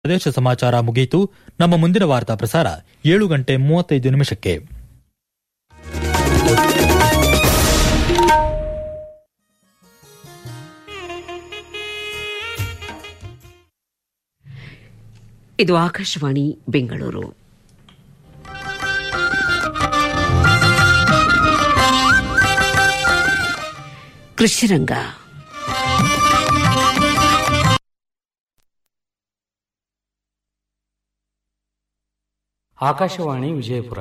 ಪ್ರದೇಶ ಸಮಾಚಾರ ಮುಗಿಯಿತು ನಮ್ಮ ಮುಂದಿನ ವಾರ್ತಾ ಪ್ರಸಾರ ಏಳು ಗಂಟೆ ಮೂವತ್ತೈದು ನಿಮಿಷಕ್ಕೆ ಇದು ಆಕಾಶವಾಣಿ ಬೆಂಗಳೂರು ಕೃಷಿರಂಗ ಆಕಾಶವಾಣಿ ವಿಜಯಪುರ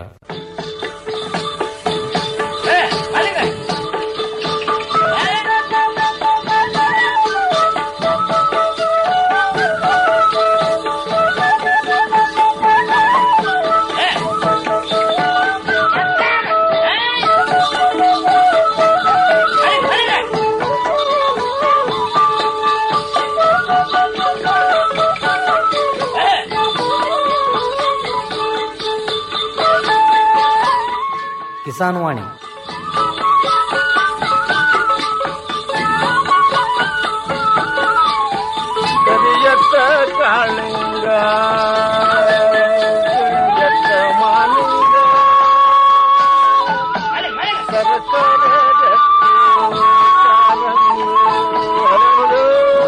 ಕಿಸಾನ್ ವಾಣಿ ಕರಿಯತ್ತ ಕಾಳಿಂಗ ಕರಿಯತ್ತ ಮಾಲಿಂಗ ಸರಸರ ರತ್ನ ಕಾಲಂಗಿ ಹರಳು.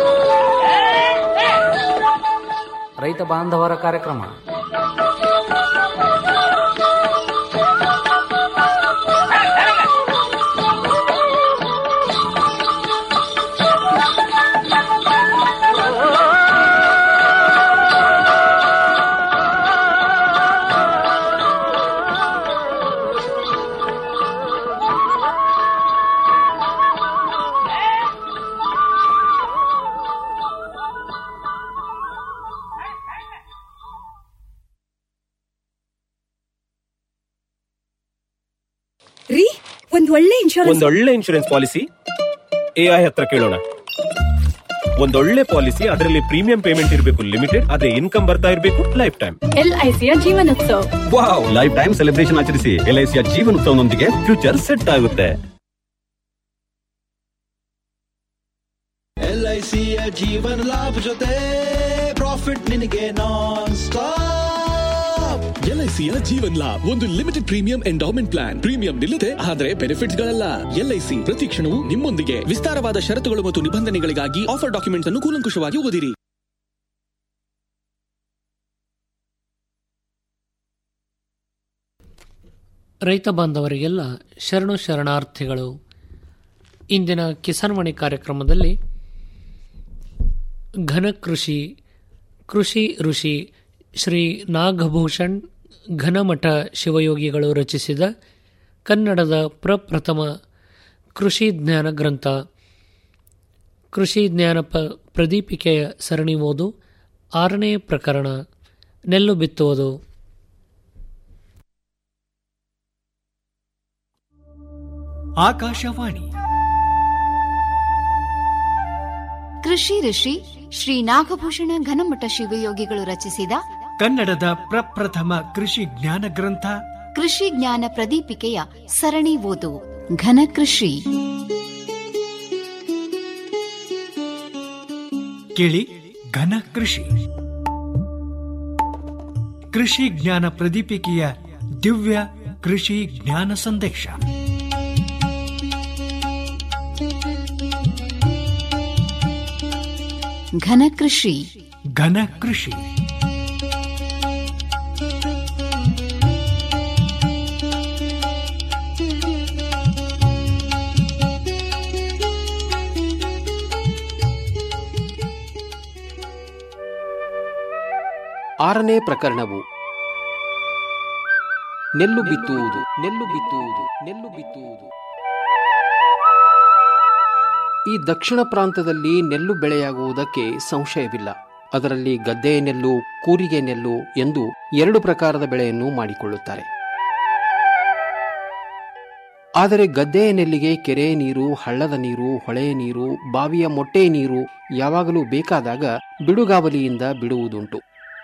ರೈತ ಬಾಂಧವರ ಕಾರ್ಯಕ್ರಮ ರೀ ಒಂದ್ ಒಳ್ಳೆ ಇನ್ಶೂರೆನ್ಸ್ ಒಂದೊಳ್ಳೆ ಇನ್ಶೂರೆನ್ಸ್ ಪಾಲಿಸಿ ಎಐ ಹತ್ರ ಕೇಳೋಣ ಒಂದೊಳ್ಳೆ ಪಾಲಿಸಿ ಅದರಲ್ಲಿ ಪ್ರೀಮಿಯಂ ಪೇಮೆಂಟ್ ಇರಬೇಕು ಲಿಮಿಟೆಡ್ ಅದೇ ಇನ್ಕಮ್ ಬರ್ತಾ ಇರಬೇಕು ಲೈಫ್ ಟೈಮ್ ಎಲ್ಐಸಿಯ ಜೀವನೋತ್ಸವ ವಾವ್ ಲೈಫ್ ಟೈಮ್ ಸೆಲೆಬ್ರೇಷನ್ ಆಚರಿಸಿ ಎಲ್ಐಸಿಯ ಜೀವನ ಉತ್ಸವನೊಂದಿಗೆ ಫ್ಯೂಚರ್ ಸೆಟ್ ಆಗುತ್ತೆ ಎಲ್ಐಸಿಯ ಜೀವನ ಲಾಭ ಜೊತೆ ಪ್ರಾಫಿಟ್ ನಿನಗೆ ನಾನ್ ಸ್ಟಾಪ್ ಎಲ್ಐಸಿಯ ಜೀವನ್ ಲಾಭ್ ಒಂದು limited premium endowment plan premium ನಿಲ್ಲದೆ ಆದರೆ ಬೆನಿಫಿಟ್ಸ್ ಗಳಲ್ಲ ಎಲ್ಐಸಿ ಪ್ರತಿ ಕ್ಷಣವೂ ನಿಮ್ಮೊಂದಿಗೆ ವಿಸ್ತಾರವಾದ ಷರತ್ತುಗಳು ಮತ್ತು ನಿಬಂಧನೆಗಳಿಗಾಗಿ ಆಫರ್ ಡಾಕ್ಯುಮೆಂಟ್ಸ್ ಅನ್ನು ಕೂಲಂಕುಷವಾಗಿ ಓದಿರಿ ರೈತ ಬಾಂಧವರಿಗೆಲ್ಲ ಶರಣು ಶರಣಾರ್ಥಿಗಳು ಇಂದಿನ ಕಿಸಾನ್ವಾಣಿ ಕಾರ್ಯಕ್ರಮದಲ್ಲಿ ಘನ ಕೃಷಿ ಕೃಷಿ ಋಷಿ ಶ್ರೀ ನಾಗಭೂಷಣ್ ಘನಮಠ ಶಿವಯೋಗಿಗಳು ರಚಿಸಿದ ಕನ್ನಡದ ಪ್ರಪ್ರಥಮ ಕೃಷಿ ಜ್ಞಾನ ಗ್ರಂಥ ಕೃಷಿ ಜ್ಞಾನ ಪ ಪ್ರದೀಪಿಕೆಯ ಸರಣಿ ಓದು ಆರನೇ ಪ್ರಕರಣ ನೆಲ್ಲು ಬಿತ್ತುವುದು ಆಕಾಶವಾಣಿ ಕೃಷಿ ಋಷಿ ಶ್ರೀ ನಾಗಭೂಷಣ ಘನಮಠ ಶಿವಯೋಗಿಗಳು ರಚಿಸಿದ ಕನ್ನಡದ ಪ್ರಪ್ರಥಮ ಕೃಷಿ ಜ್ಞಾನ ಗ್ರಂಥ ಕೃಷಿ ಜ್ಞಾನ ಪ್ರದೀಪಿಕೆಯ ಸರಣಿ ಓದು ಘನ ಕೃಷಿ ಕೇಳಿ ಘನ ಕೃಷಿ ಕೃಷಿ ಜ್ಞಾನ ಪ್ರದೀಪಿಕೆಯ ದಿವ್ಯ ಕೃಷಿ ಜ್ಞಾನ ಸಂದೇಶ ಘನ ಕೃಷಿ ಘನ ಕೃಷಿ ಆರನೇ ಪ್ರಕರಣವು ನೆಲ್ಲು ಬಿತ್ತುವುದು ನೆಲ್ಲು ಬಿತ್ತುವುದು ನೆಲ್ಲು ಬಿತ್ತುವುದು ಈ ದಕ್ಷಿಣ ಪ್ರಾಂತದಲ್ಲಿ ನೆಲ್ಲು ಬೆಳೆಯಾಗುವುದಕ್ಕೆ ಸಂಶಯವಿಲ್ಲ ಅದರಲ್ಲಿ ಗದ್ದೆಯ ನೆಲ್ಲು ಕೂರಿಗೆ ನೆಲ್ಲು ಎಂದು ಎರಡು ಪ್ರಕಾರದ ಬೆಳೆಯನ್ನು ಮಾಡಿಕೊಳ್ಳುತ್ತಾರೆ ಆದರೆ ಗದ್ದೆಯ ನೆಲ್ಲಿಗೆ ಕೆರೆಯ ನೀರು ಹಳ್ಳದ ನೀರು ಹೊಳೆಯ ನೀರು ಬಾವಿಯ ಮೊಟ್ಟೆಯ ನೀರು ಯಾವಾಗಲೂ ಬೇಕಾದಾಗ ಬಿಡುಗಾವಲಿಯಿಂದ ಬಿಡುವುದುಂಟು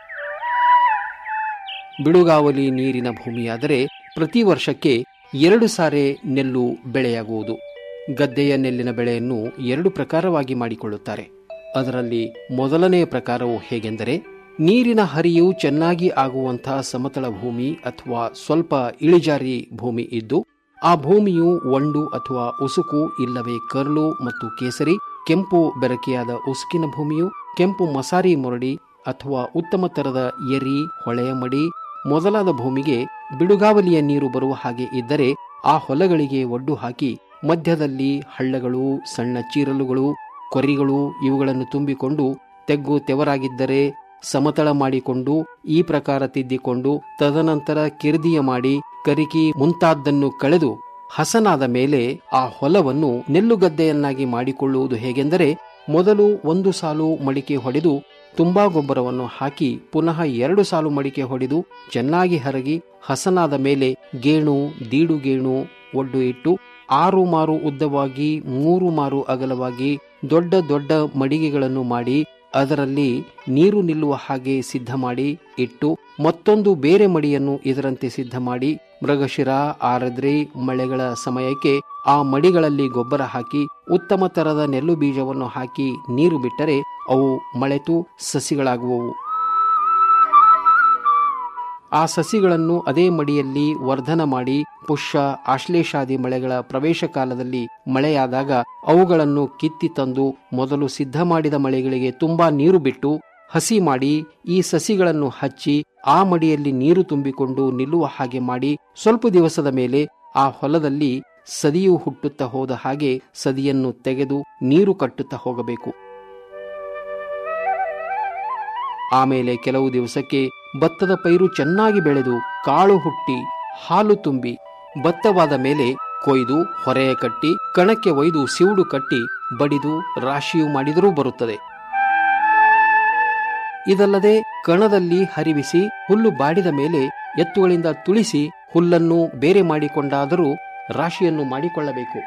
ಬಿಡುಗಾವಲಿ ನೀರಿನ ಭೂಮಿಯಾದರೆ ಪ್ರತಿ ವರ್ಷಕ್ಕೆ ಎರಡು ಸಾರೆ ನೆಲ್ಲು ಬೆಳೆಯಾಗುವುದು ಗದ್ದೆಯ ನೆಲ್ಲಿನ ಬೆಳೆಯನ್ನು ಎರಡು ಪ್ರಕಾರವಾಗಿ ಮಾಡಿಕೊಳ್ಳುತ್ತಾರೆ ಅದರಲ್ಲಿ ಮೊದಲನೆಯ ಪ್ರಕಾರವು ಹೇಗೆಂದರೆ ನೀರಿನ ಹರಿಯು ಚೆನ್ನಾಗಿ ಆಗುವಂತಹ ಸಮತಲ ಭೂಮಿ ಅಥವಾ ಸ್ವಲ್ಪ ಇಳಿಜಾರಿ ಭೂಮಿ ಇದ್ದು ಆ ಭೂಮಿಯು ಒಂಡು ಅಥವಾ ಉಸುಕು ಇಲ್ಲವೇ ಕರ್ಲು ಮತ್ತು ಕೇಸರಿ ಕೆಂಪು ಬೆರಕೆಯಾದ ಉಸುಕಿನ ಭೂಮಿಯು ಕೆಂಪು ಮಸಾರಿ ಮೊರಡಿ ಅಥವಾ ಉತ್ತಮ ತರದ ಎರಿ ಹೊಳೆಯ ಮಡಿ ಮೊದಲಾದ ಭೂಮಿಗೆ ಬಿಡುಗಾವಲಿಯ ನೀರು ಬರುವ ಹಾಗೆ ಇದ್ದರೆ ಆ ಹೊಲಗಳಿಗೆ ಒಡ್ಡು ಹಾಕಿ ಮಧ್ಯದಲ್ಲಿ ಹಳ್ಳಗಳು ಸಣ್ಣ ಚೀರಲುಗಳು ಕೊರಿಗಳು ಇವುಗಳನ್ನು ತುಂಬಿಕೊಂಡು ತೆಗ್ಗು ತೆವರಾಗಿದ್ದರೆ ಸಮತಳ ಮಾಡಿಕೊಂಡು ಈ ಪ್ರಕಾರ ತಿದ್ದಿಕೊಂಡು ತದನಂತರ ಕಿರ್ದಿಯ ಮಾಡಿ ಕರಿಕಿ ಮುಂತಾದ್ದನ್ನು ಕಳೆದು ಹಸನಾದ ಮೇಲೆ ಆ ಹೊಲವನ್ನು ನೆಲ್ಲುಗದ್ದೆಯನ್ನಾಗಿ ಮಾಡಿಕೊಳ್ಳುವುದು ಹೇಗೆಂದರೆ ಮೊದಲು ಒಂದು ಸಾಲು ಮಡಿಕೆ ಹೊಡೆದು ತುಂಬಾ ಗೊಬ್ಬರವನ್ನು ಹಾಕಿ ಪುನಃ ಎರಡು ಸಾಲು ಮಡಿಕೆ ಹೊಡೆದು ಚೆನ್ನಾಗಿ ಹರಗಿ ಹಸನಾದ ಮೇಲೆ ಗೇಣು ದೀಡು ಗೇಣು ಒಡ್ಡು ಇಟ್ಟು ಆರು ಮಾರು ಉದ್ದವಾಗಿ ಮೂರು ಮಾರು ಅಗಲವಾಗಿ ದೊಡ್ಡ ದೊಡ್ಡ ಮಡಿಗೆಗಳನ್ನು ಮಾಡಿ ಅದರಲ್ಲಿ ನೀರು ನಿಲ್ಲುವ ಹಾಗೆ ಸಿದ್ಧ ಮಾಡಿ ಇಟ್ಟು ಮತ್ತೊಂದು ಬೇರೆ ಮಡಿಯನ್ನು ಇದರಂತೆ ಸಿದ್ಧ ಮಾಡಿ ಮೃಗಶಿರ ಆರದ್ರಿ ಮಳೆಗಳ ಸಮಯಕ್ಕೆ ಆ ಮಡಿಗಳಲ್ಲಿ ಗೊಬ್ಬರ ಹಾಕಿ ಉತ್ತಮ ತರದ ನೆಲ್ಲು ಬೀಜವನ್ನು ಹಾಕಿ ನೀರು ಬಿಟ್ಟರೆ ಅವು ಮಳೆತು ಸಸಿಗಳಾಗುವವು ಆ ಸಸಿಗಳನ್ನು ಅದೇ ಮಡಿಯಲ್ಲಿ ವರ್ಧನ ಮಾಡಿ ಪುಷ್ಯ ಆಶ್ಲೇಷಾದಿ ಮಳೆಗಳ ಪ್ರವೇಶ ಕಾಲದಲ್ಲಿ ಮಳೆಯಾದಾಗ ಅವುಗಳನ್ನು ಕಿತ್ತಿ ತಂದು ಮೊದಲು ಸಿದ್ಧ ಮಾಡಿದ ಮಳೆಗಳಿಗೆ ತುಂಬಾ ನೀರು ಬಿಟ್ಟು ಹಸಿ ಮಾಡಿ ಈ ಸಸಿಗಳನ್ನು ಹಚ್ಚಿ ಆ ಮಡಿಯಲ್ಲಿ ನೀರು ತುಂಬಿಕೊಂಡು ನಿಲ್ಲುವ ಹಾಗೆ ಮಾಡಿ ಸ್ವಲ್ಪ ದಿವಸದ ಮೇಲೆ ಆ ಹೊಲದಲ್ಲಿ ಸದಿಯು ಹುಟ್ಟುತ್ತಾ ಹೋದ ಹಾಗೆ ಸದಿಯನ್ನು ತೆಗೆದು ನೀರು ಕಟ್ಟುತ್ತಾ ಹೋಗಬೇಕು ಆಮೇಲೆ ಕೆಲವು ದಿವಸಕ್ಕೆ ಭತ್ತದ ಪೈರು ಚೆನ್ನಾಗಿ ಬೆಳೆದು ಕಾಳು ಹುಟ್ಟಿ ಹಾಲು ತುಂಬಿ ಭತ್ತವಾದ ಮೇಲೆ ಕೊಯ್ದು ಹೊರೆಯ ಕಟ್ಟಿ ಕಣಕ್ಕೆ ಒಯ್ದು ಸಿವುಡು ಕಟ್ಟಿ ಬಡಿದು ರಾಶಿಯು ಮಾಡಿದರೂ ಬರುತ್ತದೆ ಇದಲ್ಲದೆ ಕಣದಲ್ಲಿ ಹರಿವಿಸಿ ಹುಲ್ಲು ಬಾಡಿದ ಮೇಲೆ ಎತ್ತುಗಳಿಂದ ತುಳಿಸಿ ಹುಲ್ಲನ್ನು ಬೇರೆ ಮಾಡಿಕೊಂಡಾದರೂ ರಾಶಿಯನ್ನು ಮಾಡಿಕೊಳ್ಳಬೇಕು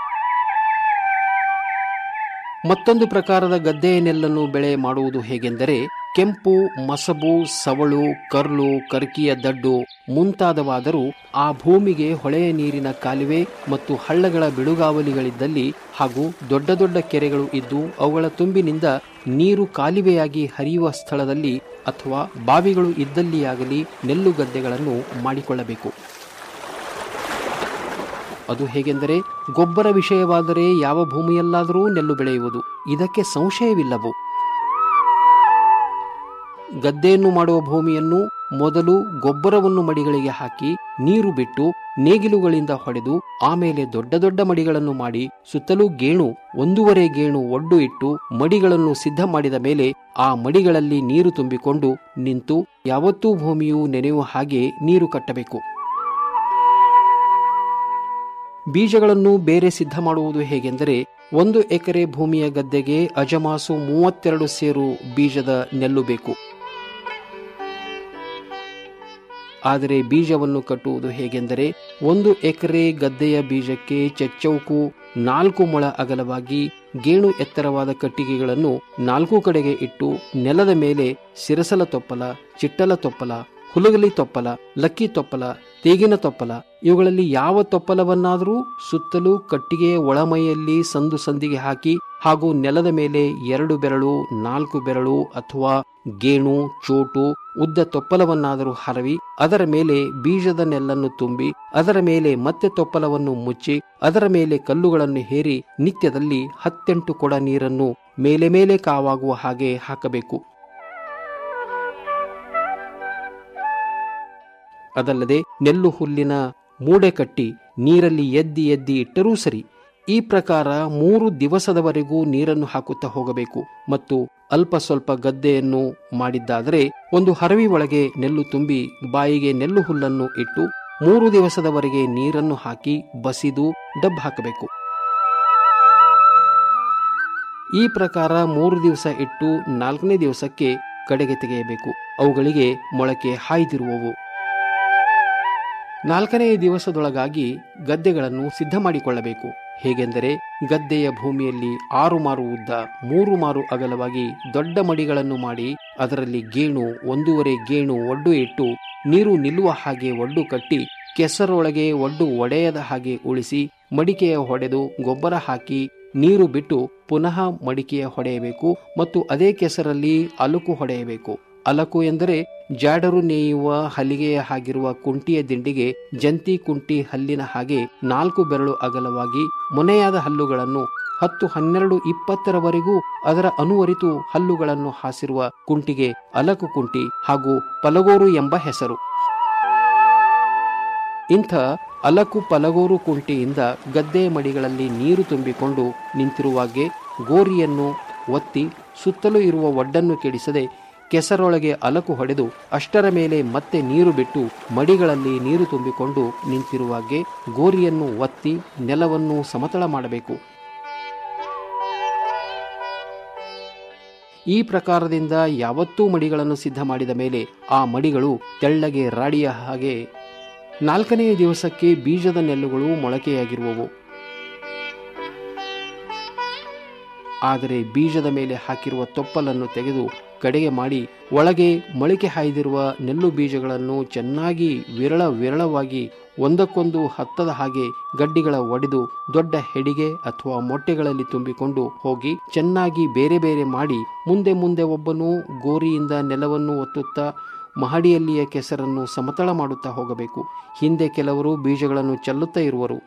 ಮತ್ತೊಂದು ಪ್ರಕಾರದ ಗದ್ದೆಯ ನೆಲ್ಲನ್ನು ಬೆಳೆ ಮಾಡುವುದು ಹೇಗೆಂದರೆ ಕೆಂಪು ಮಸಬು ಸವಳು ಕರ್ಲು ಕರ್ಕಿಯ ದಡ್ಡು ಮುಂತಾದವಾದರೂ ಆ ಭೂಮಿಗೆ ಹೊಳೆಯ ನೀರಿನ ಕಾಲುವೆ ಮತ್ತು ಹಳ್ಳಗಳ ಬಿಡುಗಾವಲಿಗಳಿದ್ದಲ್ಲಿ ಹಾಗೂ ದೊಡ್ಡ ದೊಡ್ಡ ಕೆರೆಗಳು ಇದ್ದು ಅವುಗಳ ತುಂಬಿನಿಂದ ನೀರು ಕಾಲುವೆಯಾಗಿ ಹರಿಯುವ ಸ್ಥಳದಲ್ಲಿ ಅಥವಾ ಬಾವಿಗಳು ಇದ್ದಲ್ಲಿಯಾಗಲಿ ನೆಲ್ಲು ಗದ್ದೆಗಳನ್ನು ಮಾಡಿಕೊಳ್ಳಬೇಕು ಅದು ಹೇಗೆಂದರೆ ಗೊಬ್ಬರ ವಿಷಯವಾದರೆ ಯಾವ ಭೂಮಿಯಲ್ಲಾದರೂ ನೆಲ್ಲು ಬೆಳೆಯುವುದು ಇದಕ್ಕೆ ಸಂಶಯವಿಲ್ಲವು ಗದ್ದೆಯನ್ನು ಮಾಡುವ ಭೂಮಿಯನ್ನು ಮೊದಲು ಗೊಬ್ಬರವನ್ನು ಮಡಿಗಳಿಗೆ ಹಾಕಿ ನೀರು ಬಿಟ್ಟು ನೇಗಿಲುಗಳಿಂದ ಹೊಡೆದು ಆಮೇಲೆ ದೊಡ್ಡ ದೊಡ್ಡ ಮಡಿಗಳನ್ನು ಮಾಡಿ ಸುತ್ತಲೂ ಗೇಣು ಒಂದೂವರೆ ಗೇಣು ಒಡ್ಡು ಇಟ್ಟು ಮಡಿಗಳನ್ನು ಸಿದ್ಧ ಮಾಡಿದ ಮೇಲೆ ಆ ಮಡಿಗಳಲ್ಲಿ ನೀರು ತುಂಬಿಕೊಂಡು ನಿಂತು ಯಾವತ್ತೂ ಭೂಮಿಯು ನೆನೆಯುವ ಹಾಗೆ ನೀರು ಕಟ್ಟಬೇಕು ಬೀಜಗಳನ್ನು ಬೇರೆ ಸಿದ್ಧ ಮಾಡುವುದು ಹೇಗೆಂದರೆ ಒಂದು ಎಕರೆ ಭೂಮಿಯ ಗದ್ದೆಗೆ ಅಜಮಾಸು ಮೂವತ್ತೆರಡು ಸೇರು ಬೀಜದ ನೆಲ್ಲು ಬೇಕು ಆದರೆ ಬೀಜವನ್ನು ಕಟ್ಟುವುದು ಹೇಗೆಂದರೆ ಒಂದು ಎಕರೆ ಗದ್ದೆಯ ಬೀಜಕ್ಕೆ ಚೆಚ್ಚೌಕು ನಾಲ್ಕು ಮೊಳ ಅಗಲವಾಗಿ ಗೇಣು ಎತ್ತರವಾದ ಕಟ್ಟಿಗೆಗಳನ್ನು ನಾಲ್ಕು ಕಡೆಗೆ ಇಟ್ಟು ನೆಲದ ಮೇಲೆ ಸಿರಸಲ ತೊಪ್ಪಲ ಚಿಟ್ಟಲ ತೊಪ್ಪಲ ಹುಲಗಲಿ ತೊಪ್ಪಲ ಲಕ್ಕಿ ತೊಪ್ಪಲ ತೇಗಿನ ತೊಪ್ಪಲ ಇವುಗಳಲ್ಲಿ ಯಾವ ತೊಪ್ಪಲವನ್ನಾದರೂ ಸುತ್ತಲೂ ಕಟ್ಟಿಗೆಯ ಒಳಮೈಯಲ್ಲಿ ಸಂದು ಸಂದಿಗೆ ಹಾಕಿ ಹಾಗೂ ನೆಲದ ಮೇಲೆ ಎರಡು ಬೆರಳು ನಾಲ್ಕು ಬೆರಳು ಅಥವಾ ಗೇಣು ಚೋಟು ಉದ್ದ ತೊಪ್ಪಲವನ್ನಾದರೂ ಹರವಿ ಅದರ ಮೇಲೆ ಬೀಜದ ನೆಲ್ಲನ್ನು ತುಂಬಿ ಅದರ ಮೇಲೆ ಮತ್ತೆ ತೊಪ್ಪಲವನ್ನು ಮುಚ್ಚಿ ಅದರ ಮೇಲೆ ಕಲ್ಲುಗಳನ್ನು ಹೇರಿ ನಿತ್ಯದಲ್ಲಿ ಹತ್ತೆಂಟು ಕೊಡ ನೀರನ್ನು ಮೇಲೆ ಮೇಲೆ ಕಾವಾಗುವ ಹಾಗೆ ಹಾಕಬೇಕು ಅದಲ್ಲದೆ ನೆಲ್ಲು ಹುಲ್ಲಿನ ಮೂಡೆ ಕಟ್ಟಿ ನೀರಲ್ಲಿ ಎದ್ದಿ ಎದ್ದಿ ಇಟ್ಟರೂ ಸರಿ ಈ ಪ್ರಕಾರ ಮೂರು ದಿವಸದವರೆಗೂ ನೀರನ್ನು ಹಾಕುತ್ತಾ ಹೋಗಬೇಕು ಮತ್ತು ಅಲ್ಪ ಸ್ವಲ್ಪ ಗದ್ದೆಯನ್ನು ಮಾಡಿದ್ದಾದರೆ ಒಂದು ಹರವಿ ಒಳಗೆ ನೆಲ್ಲು ತುಂಬಿ ಬಾಯಿಗೆ ನೆಲ್ಲು ಹುಲ್ಲನ್ನು ಇಟ್ಟು ಮೂರು ದಿವಸದವರೆಗೆ ನೀರನ್ನು ಹಾಕಿ ಬಸಿದು ಡಬ್ ಹಾಕಬೇಕು ಈ ಪ್ರಕಾರ ಮೂರು ದಿವಸ ಇಟ್ಟು ನಾಲ್ಕನೇ ದಿವಸಕ್ಕೆ ಕಡೆಗೆ ತೆಗೆಯಬೇಕು ಅವುಗಳಿಗೆ ಮೊಳಕೆ ಹಾಯ್ದಿರುವವು ನಾಲ್ಕನೆಯ ದಿವಸದೊಳಗಾಗಿ ಗದ್ದೆಗಳನ್ನು ಸಿದ್ಧ ಮಾಡಿಕೊಳ್ಳಬೇಕು ಹೇಗೆಂದರೆ ಗದ್ದೆಯ ಭೂಮಿಯಲ್ಲಿ ಆರು ಮಾರು ಉದ್ದ ಮೂರು ಮಾರು ಅಗಲವಾಗಿ ದೊಡ್ಡ ಮಡಿಗಳನ್ನು ಮಾಡಿ ಅದರಲ್ಲಿ ಗೇಣು ಒಂದೂವರೆ ಗೇಣು ಒಡ್ಡು ಇಟ್ಟು ನೀರು ನಿಲ್ಲುವ ಹಾಗೆ ಒಡ್ಡು ಕಟ್ಟಿ ಕೆಸರೊಳಗೆ ಒಡ್ಡು ಒಡೆಯದ ಹಾಗೆ ಉಳಿಸಿ ಮಡಿಕೆಯ ಹೊಡೆದು ಗೊಬ್ಬರ ಹಾಕಿ ನೀರು ಬಿಟ್ಟು ಪುನಃ ಮಡಿಕೆಯ ಹೊಡೆಯಬೇಕು ಮತ್ತು ಅದೇ ಕೆಸರಲ್ಲಿ ಅಲುಕು ಹೊಡೆಯಬೇಕು ಅಲಕು ಎಂದರೆ ಜಾಡರು ನೇಯುವ ಹಲಿಗೆಯ ಹಾಗಿರುವ ಕುಂಟಿಯ ದಿಂಡಿಗೆ ಜಂತಿ ಕುಂಟಿ ಹಲ್ಲಿನ ಹಾಗೆ ನಾಲ್ಕು ಬೆರಳು ಅಗಲವಾಗಿ ಮೊನೆಯಾದ ಹಲ್ಲುಗಳನ್ನು ಹತ್ತು ಹನ್ನೆರಡು ಇಪ್ಪತ್ತರವರೆಗೂ ಅದರ ಅನುವರಿತು ಹಲ್ಲುಗಳನ್ನು ಹಾಸಿರುವ ಕುಂಟಿಗೆ ಅಲಕು ಕುಂಟಿ ಹಾಗೂ ಪಲಗೋರು ಎಂಬ ಹೆಸರು ಇಂಥ ಅಲಕು ಪಲಗೋರು ಕುಂಟಿಯಿಂದ ಗದ್ದೆ ಮಡಿಗಳಲ್ಲಿ ನೀರು ತುಂಬಿಕೊಂಡು ನಿಂತಿರುವಾಗೆ ಗೋರಿಯನ್ನು ಒತ್ತಿ ಸುತ್ತಲೂ ಇರುವ ಒಡ್ಡನ್ನು ಕೆಡಿಸದೆ ಕೆಸರೊಳಗೆ ಅಲಕು ಹೊಡೆದು ಅಷ್ಟರ ಮೇಲೆ ಮತ್ತೆ ನೀರು ಬಿಟ್ಟು ಮಡಿಗಳಲ್ಲಿ ನೀರು ತುಂಬಿಕೊಂಡು ನಿಂತಿರುವಾಗೆ ಗೋರಿಯನ್ನು ಒತ್ತಿ ನೆಲವನ್ನು ಸಮತಳ ಮಾಡಬೇಕು ಈ ಪ್ರಕಾರದಿಂದ ಯಾವತ್ತೂ ಮಡಿಗಳನ್ನು ಸಿದ್ಧ ಮಾಡಿದ ಮೇಲೆ ಆ ಮಡಿಗಳು ತೆಳ್ಳಗೆ ರಾಡಿಯ ಹಾಗೆ ನಾಲ್ಕನೆಯ ದಿವಸಕ್ಕೆ ಬೀಜದ ನೆಲ್ಲುಗಳು ಮೊಳಕೆಯಾಗಿರುವವು ಆದರೆ ಬೀಜದ ಮೇಲೆ ಹಾಕಿರುವ ತೊಪ್ಪಲನ್ನು ತೆಗೆದು ಕಡೆಗೆ ಮಾಡಿ ಒಳಗೆ ಮೊಳಕೆ ಹಾಯ್ದಿರುವ ನೆಲ್ಲು ಬೀಜಗಳನ್ನು ಚೆನ್ನಾಗಿ ವಿರಳ ವಿರಳವಾಗಿ ಒಂದಕ್ಕೊಂದು ಹತ್ತದ ಹಾಗೆ ಗಡ್ಡಿಗಳ ಒಡೆದು ದೊಡ್ಡ ಹೆಡಿಗೆ ಅಥವಾ ಮೊಟ್ಟೆಗಳಲ್ಲಿ ತುಂಬಿಕೊಂಡು ಹೋಗಿ ಚೆನ್ನಾಗಿ ಬೇರೆ ಬೇರೆ ಮಾಡಿ ಮುಂದೆ ಮುಂದೆ ಒಬ್ಬನು ಗೋರಿಯಿಂದ ನೆಲವನ್ನು ಒತ್ತುತ್ತಾ ಮಹಡಿಯಲ್ಲಿಯ ಕೆಸರನ್ನು ಸಮತಳ ಮಾಡುತ್ತಾ ಹೋಗಬೇಕು ಹಿಂದೆ ಕೆಲವರು ಬೀಜಗಳನ್ನು ಚೆಲ್ಲುತ್ತಾ ಇರುವರು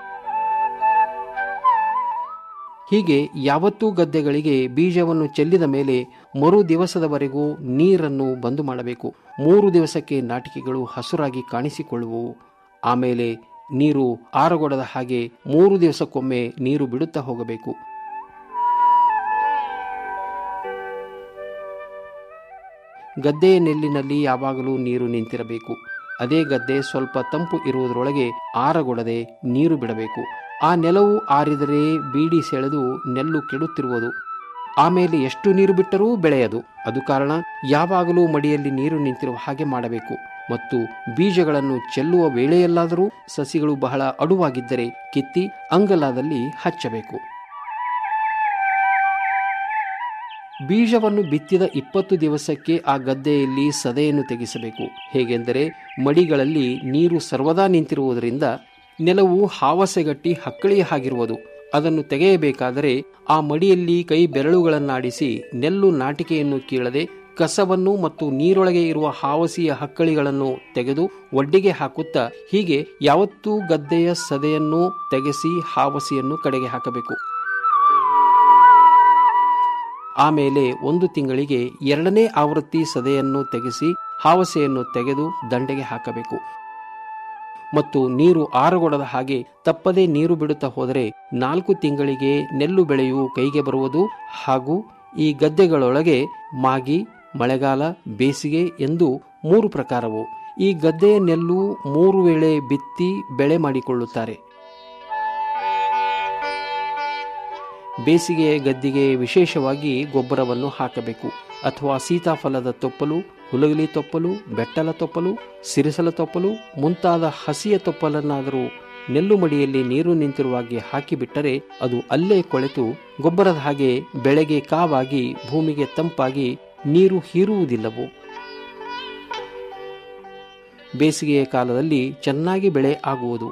ಹೀಗೆ ಯಾವತ್ತೂ ಗದ್ದೆಗಳಿಗೆ ಬೀಜವನ್ನು ಚೆಲ್ಲಿದ ಮೇಲೆ ಮರು ದಿವಸದವರೆಗೂ ನೀರನ್ನು ಬಂದು ಮಾಡಬೇಕು ಮೂರು ದಿವಸಕ್ಕೆ ನಾಟಿಕೆಗಳು ಹಸುರಾಗಿ ಕಾಣಿಸಿಕೊಳ್ಳುವವು ಆಮೇಲೆ ನೀರು ಆರಗೊಡದ ಹಾಗೆ ಮೂರು ದಿವಸಕ್ಕೊಮ್ಮೆ ನೀರು ಬಿಡುತ್ತಾ ಹೋಗಬೇಕು ಗದ್ದೆಯ ನೆಲ್ಲಿನಲ್ಲಿ ಯಾವಾಗಲೂ ನೀರು ನಿಂತಿರಬೇಕು ಅದೇ ಗದ್ದೆ ಸ್ವಲ್ಪ ತಂಪು ಇರುವುದರೊಳಗೆ ಆರಗೊಡದೆ ನೀರು ಬಿಡಬೇಕು ಆ ನೆಲವು ಆರಿದರೆ ಬೀಡಿ ಸೆಳೆದು ನೆಲ್ಲು ಕೆಡುತ್ತಿರುವುದು ಆಮೇಲೆ ಎಷ್ಟು ನೀರು ಬಿಟ್ಟರೂ ಬೆಳೆಯದು ಅದು ಕಾರಣ ಯಾವಾಗಲೂ ಮಡಿಯಲ್ಲಿ ನೀರು ನಿಂತಿರುವ ಹಾಗೆ ಮಾಡಬೇಕು ಮತ್ತು ಬೀಜಗಳನ್ನು ಚೆಲ್ಲುವ ವೇಳೆಯಲ್ಲಾದರೂ ಸಸಿಗಳು ಬಹಳ ಅಡುವಾಗಿದ್ದರೆ ಕಿತ್ತಿ ಅಂಗಲಾದಲ್ಲಿ ಹಚ್ಚಬೇಕು ಬೀಜವನ್ನು ಬಿತ್ತಿದ ಇಪ್ಪತ್ತು ದಿವಸಕ್ಕೆ ಆ ಗದ್ದೆಯಲ್ಲಿ ಸದೆಯನ್ನು ತೆಗೆಸಬೇಕು ಹೇಗೆಂದರೆ ಮಡಿಗಳಲ್ಲಿ ನೀರು ಸರ್ವದಾ ನಿಂತಿರುವುದರಿಂದ ನೆಲವು ಹಾವಸೆಗಟ್ಟಿ ಹಕ್ಕಳಿಯ ಹಾಗಿರುವುದು ಅದನ್ನು ತೆಗೆಯಬೇಕಾದರೆ ಆ ಮಡಿಯಲ್ಲಿ ಕೈ ಬೆರಳುಗಳನ್ನಾಡಿಸಿ ನೆಲ್ಲು ನಾಟಿಕೆಯನ್ನು ಕೀಳದೆ ಕಸವನ್ನು ಮತ್ತು ನೀರೊಳಗೆ ಇರುವ ಹಾವಸಿಯ ಹಕ್ಕಳಿಗಳನ್ನು ತೆಗೆದು ಒಡ್ಡಿಗೆ ಹಾಕುತ್ತಾ ಹೀಗೆ ಯಾವತ್ತೂ ಗದ್ದೆಯ ಸದೆಯನ್ನು ತೆಗೆಸಿ ಹಾವಸಿಯನ್ನು ಕಡೆಗೆ ಹಾಕಬೇಕು ಆಮೇಲೆ ಒಂದು ತಿಂಗಳಿಗೆ ಎರಡನೇ ಆವೃತ್ತಿ ಸದೆಯನ್ನು ತೆಗೆಸಿ ಹಾವಸೆಯನ್ನು ತೆಗೆದು ದಂಡೆಗೆ ಹಾಕಬೇಕು ಮತ್ತು ನೀರು ಆರಗೊಡದ ಹಾಗೆ ತಪ್ಪದೇ ನೀರು ಬಿಡುತ್ತಾ ಹೋದರೆ ನಾಲ್ಕು ತಿಂಗಳಿಗೆ ನೆಲ್ಲು ಬೆಳೆಯು ಕೈಗೆ ಬರುವುದು ಹಾಗೂ ಈ ಗದ್ದೆಗಳೊಳಗೆ ಮಾಗಿ ಮಳೆಗಾಲ ಬೇಸಿಗೆ ಎಂದು ಮೂರು ಪ್ರಕಾರವು ಈ ಗದ್ದೆಯ ನೆಲ್ಲು ಮೂರು ವೇಳೆ ಬಿತ್ತಿ ಬೆಳೆ ಮಾಡಿಕೊಳ್ಳುತ್ತಾರೆ ಬೇಸಿಗೆಯ ಗದ್ದಿಗೆ ವಿಶೇಷವಾಗಿ ಗೊಬ್ಬರವನ್ನು ಹಾಕಬೇಕು ಅಥವಾ ಸೀತಾಫಲದ ತೊಪ್ಪಲು ಹುಲಗಲಿ ತೊಪ್ಪಲು ಬೆಟ್ಟಲ ತೊಪ್ಪಲು ಸಿರಿಸಲ ತೊಪ್ಪಲು ಮುಂತಾದ ಹಸಿಯ ತೊಪ್ಪಲನ್ನಾದರೂ ನೆಲ್ಲು ಮಡಿಯಲ್ಲಿ ನೀರು ನಿಂತಿರುವಾಗೆ ಹಾಕಿಬಿಟ್ಟರೆ ಅದು ಅಲ್ಲೇ ಕೊಳೆತು ಗೊಬ್ಬರದ ಹಾಗೆ ಬೆಳೆಗೆ ಕಾವಾಗಿ ಭೂಮಿಗೆ ತಂಪಾಗಿ ನೀರು ಹೀರುವುದಿಲ್ಲವು ಬೇಸಿಗೆಯ ಕಾಲದಲ್ಲಿ ಚೆನ್ನಾಗಿ ಬೆಳೆ ಆಗುವುದು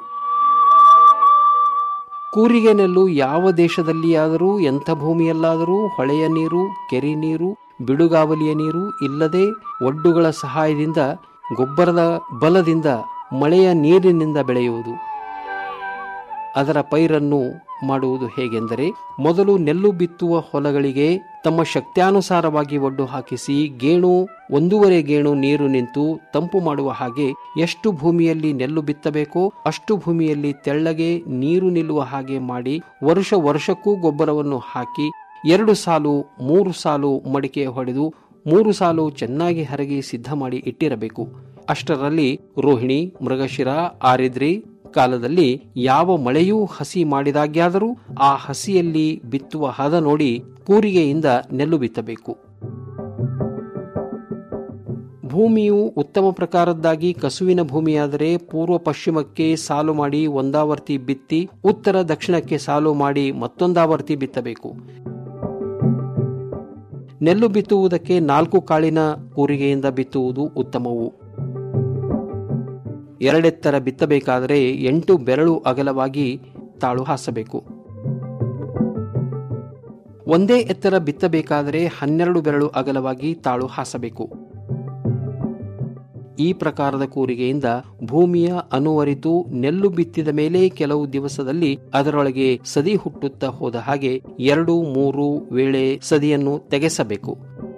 ಕೂರಿಗೆ ನೆಲ್ಲು ಯಾವ ದೇಶದಲ್ಲಿಯಾದರೂ ಎಂಥ ಭೂಮಿಯಲ್ಲಾದರೂ ಹೊಳೆಯ ನೀರು ಕೆರೆ ನೀರು ಬಿಡುಗಾವಲಿಯ ನೀರು ಇಲ್ಲದೆ ಒಡ್ಡುಗಳ ಸಹಾಯದಿಂದ ಗೊಬ್ಬರದ ಬಲದಿಂದ ಮಳೆಯ ನೀರಿನಿಂದ ಬೆಳೆಯುವುದು ಅದರ ಪೈರನ್ನು ಮಾಡುವುದು ಹೇಗೆಂದರೆ ಮೊದಲು ನೆಲ್ಲು ಬಿತ್ತುವ ಹೊಲಗಳಿಗೆ ತಮ್ಮ ಶಕ್ತ್ಯಾನುಸಾರವಾಗಿ ಒಡ್ಡು ಹಾಕಿಸಿ ಗೇಣು ಒಂದೂವರೆ ಗೇಣು ನೀರು ನಿಂತು ತಂಪು ಮಾಡುವ ಹಾಗೆ ಎಷ್ಟು ಭೂಮಿಯಲ್ಲಿ ನೆಲ್ಲು ಬಿತ್ತಬೇಕೋ ಅಷ್ಟು ಭೂಮಿಯಲ್ಲಿ ತೆಳ್ಳಗೆ ನೀರು ನಿಲ್ಲುವ ಹಾಗೆ ಮಾಡಿ ವರ್ಷ ವರ್ಷಕ್ಕೂ ಗೊಬ್ಬರವನ್ನು ಹಾಕಿ ಎರಡು ಸಾಲು ಮೂರು ಸಾಲು ಮಡಿಕೆ ಹೊಡೆದು ಮೂರು ಸಾಲು ಚೆನ್ನಾಗಿ ಹರಗಿ ಸಿದ್ಧ ಮಾಡಿ ಇಟ್ಟಿರಬೇಕು ಅಷ್ಟರಲ್ಲಿ ರೋಹಿಣಿ ಮೃಗಶಿರ ಆರಿದ್ರಿ ಕಾಲದಲ್ಲಿ ಯಾವ ಮಳೆಯೂ ಹಸಿ ಮಾಡಿದಾಗ್ಯಾದರೂ ಆ ಹಸಿಯಲ್ಲಿ ಬಿತ್ತುವ ಹದ ನೋಡಿ ಕೂರಿಗೆಯಿಂದ ನೆಲ್ಲು ಬಿತ್ತಬೇಕು ಭೂಮಿಯು ಉತ್ತಮ ಪ್ರಕಾರದ್ದಾಗಿ ಕಸುವಿನ ಭೂಮಿಯಾದರೆ ಪೂರ್ವ ಪಶ್ಚಿಮಕ್ಕೆ ಸಾಲು ಮಾಡಿ ಒಂದಾವರ್ತಿ ಬಿತ್ತಿ ಉತ್ತರ ದಕ್ಷಿಣಕ್ಕೆ ಸಾಲು ಮಾಡಿ ಮತ್ತೊಂದಾವರ್ತಿ ಬಿತ್ತಬೇಕು ನೆಲ್ಲು ಬಿತ್ತುವುದಕ್ಕೆ ನಾಲ್ಕು ಕಾಳಿನ ಕೂರಿಗೆಯಿಂದ ಬಿತ್ತುವುದು ಉತ್ತಮವು ಎರಡೆತ್ತರ ಬಿತ್ತಬೇಕಾದರೆ ಎಂಟು ಬೆರಳು ಅಗಲವಾಗಿ ತಾಳು ಹಾಸಬೇಕು ಒಂದೇ ಎತ್ತರ ಬಿತ್ತಬೇಕಾದರೆ ಹನ್ನೆರಡು ಬೆರಳು ಅಗಲವಾಗಿ ತಾಳು ಹಾಸಬೇಕು ಈ ಪ್ರಕಾರದ ಕೂರಿಗೆಯಿಂದ ಭೂಮಿಯ ಅನುವರಿತು ನೆಲ್ಲು ಬಿತ್ತಿದ ಮೇಲೆ ಕೆಲವು ದಿವಸದಲ್ಲಿ ಅದರೊಳಗೆ ಸದಿ ಹುಟ್ಟುತ್ತಾ ಹೋದ ಹಾಗೆ ಎರಡು ಮೂರು ವೇಳೆ ಸದಿಯನ್ನು ತೆಗೆಸಬೇಕು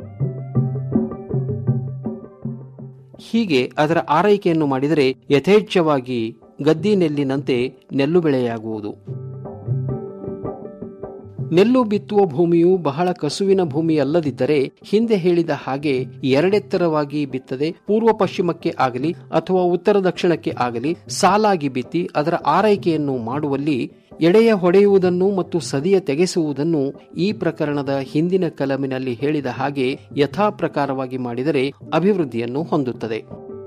ಹೀಗೆ ಅದರ ಆರೈಕೆಯನ್ನು ಮಾಡಿದರೆ ಯಥೇಚ್ಛವಾಗಿ ಗದ್ದಿ ನೆಲ್ಲಿನಂತೆ ನೆಲ್ಲು ಬೆಳೆಯಾಗುವುದು ನೆಲ್ಲು ಬಿತ್ತುವ ಭೂಮಿಯು ಬಹಳ ಕಸುವಿನ ಭೂಮಿಯಲ್ಲದಿದ್ದರೆ ಹಿಂದೆ ಹೇಳಿದ ಹಾಗೆ ಎರಡೆತ್ತರವಾಗಿ ಬಿತ್ತದೆ ಪೂರ್ವ ಪಶ್ಚಿಮಕ್ಕೆ ಆಗಲಿ ಅಥವಾ ಉತ್ತರ ದಕ್ಷಿಣಕ್ಕೆ ಆಗಲಿ ಸಾಲಾಗಿ ಬಿತ್ತಿ ಅದರ ಆರೈಕೆಯನ್ನು ಮಾಡುವಲ್ಲಿ ಎಡೆಯ ಹೊಡೆಯುವುದನ್ನು ಮತ್ತು ಸದಿಯ ತೆಗೆಸುವುದನ್ನು ಈ ಪ್ರಕರಣದ ಹಿಂದಿನ ಕಲಮಿನಲ್ಲಿ ಹೇಳಿದ ಹಾಗೆ ಯಥಾ ಪ್ರಕಾರವಾಗಿ ಮಾಡಿದರೆ ಅಭಿವೃದ್ಧಿಯನ್ನು ಹೊಂದುತ್ತದೆ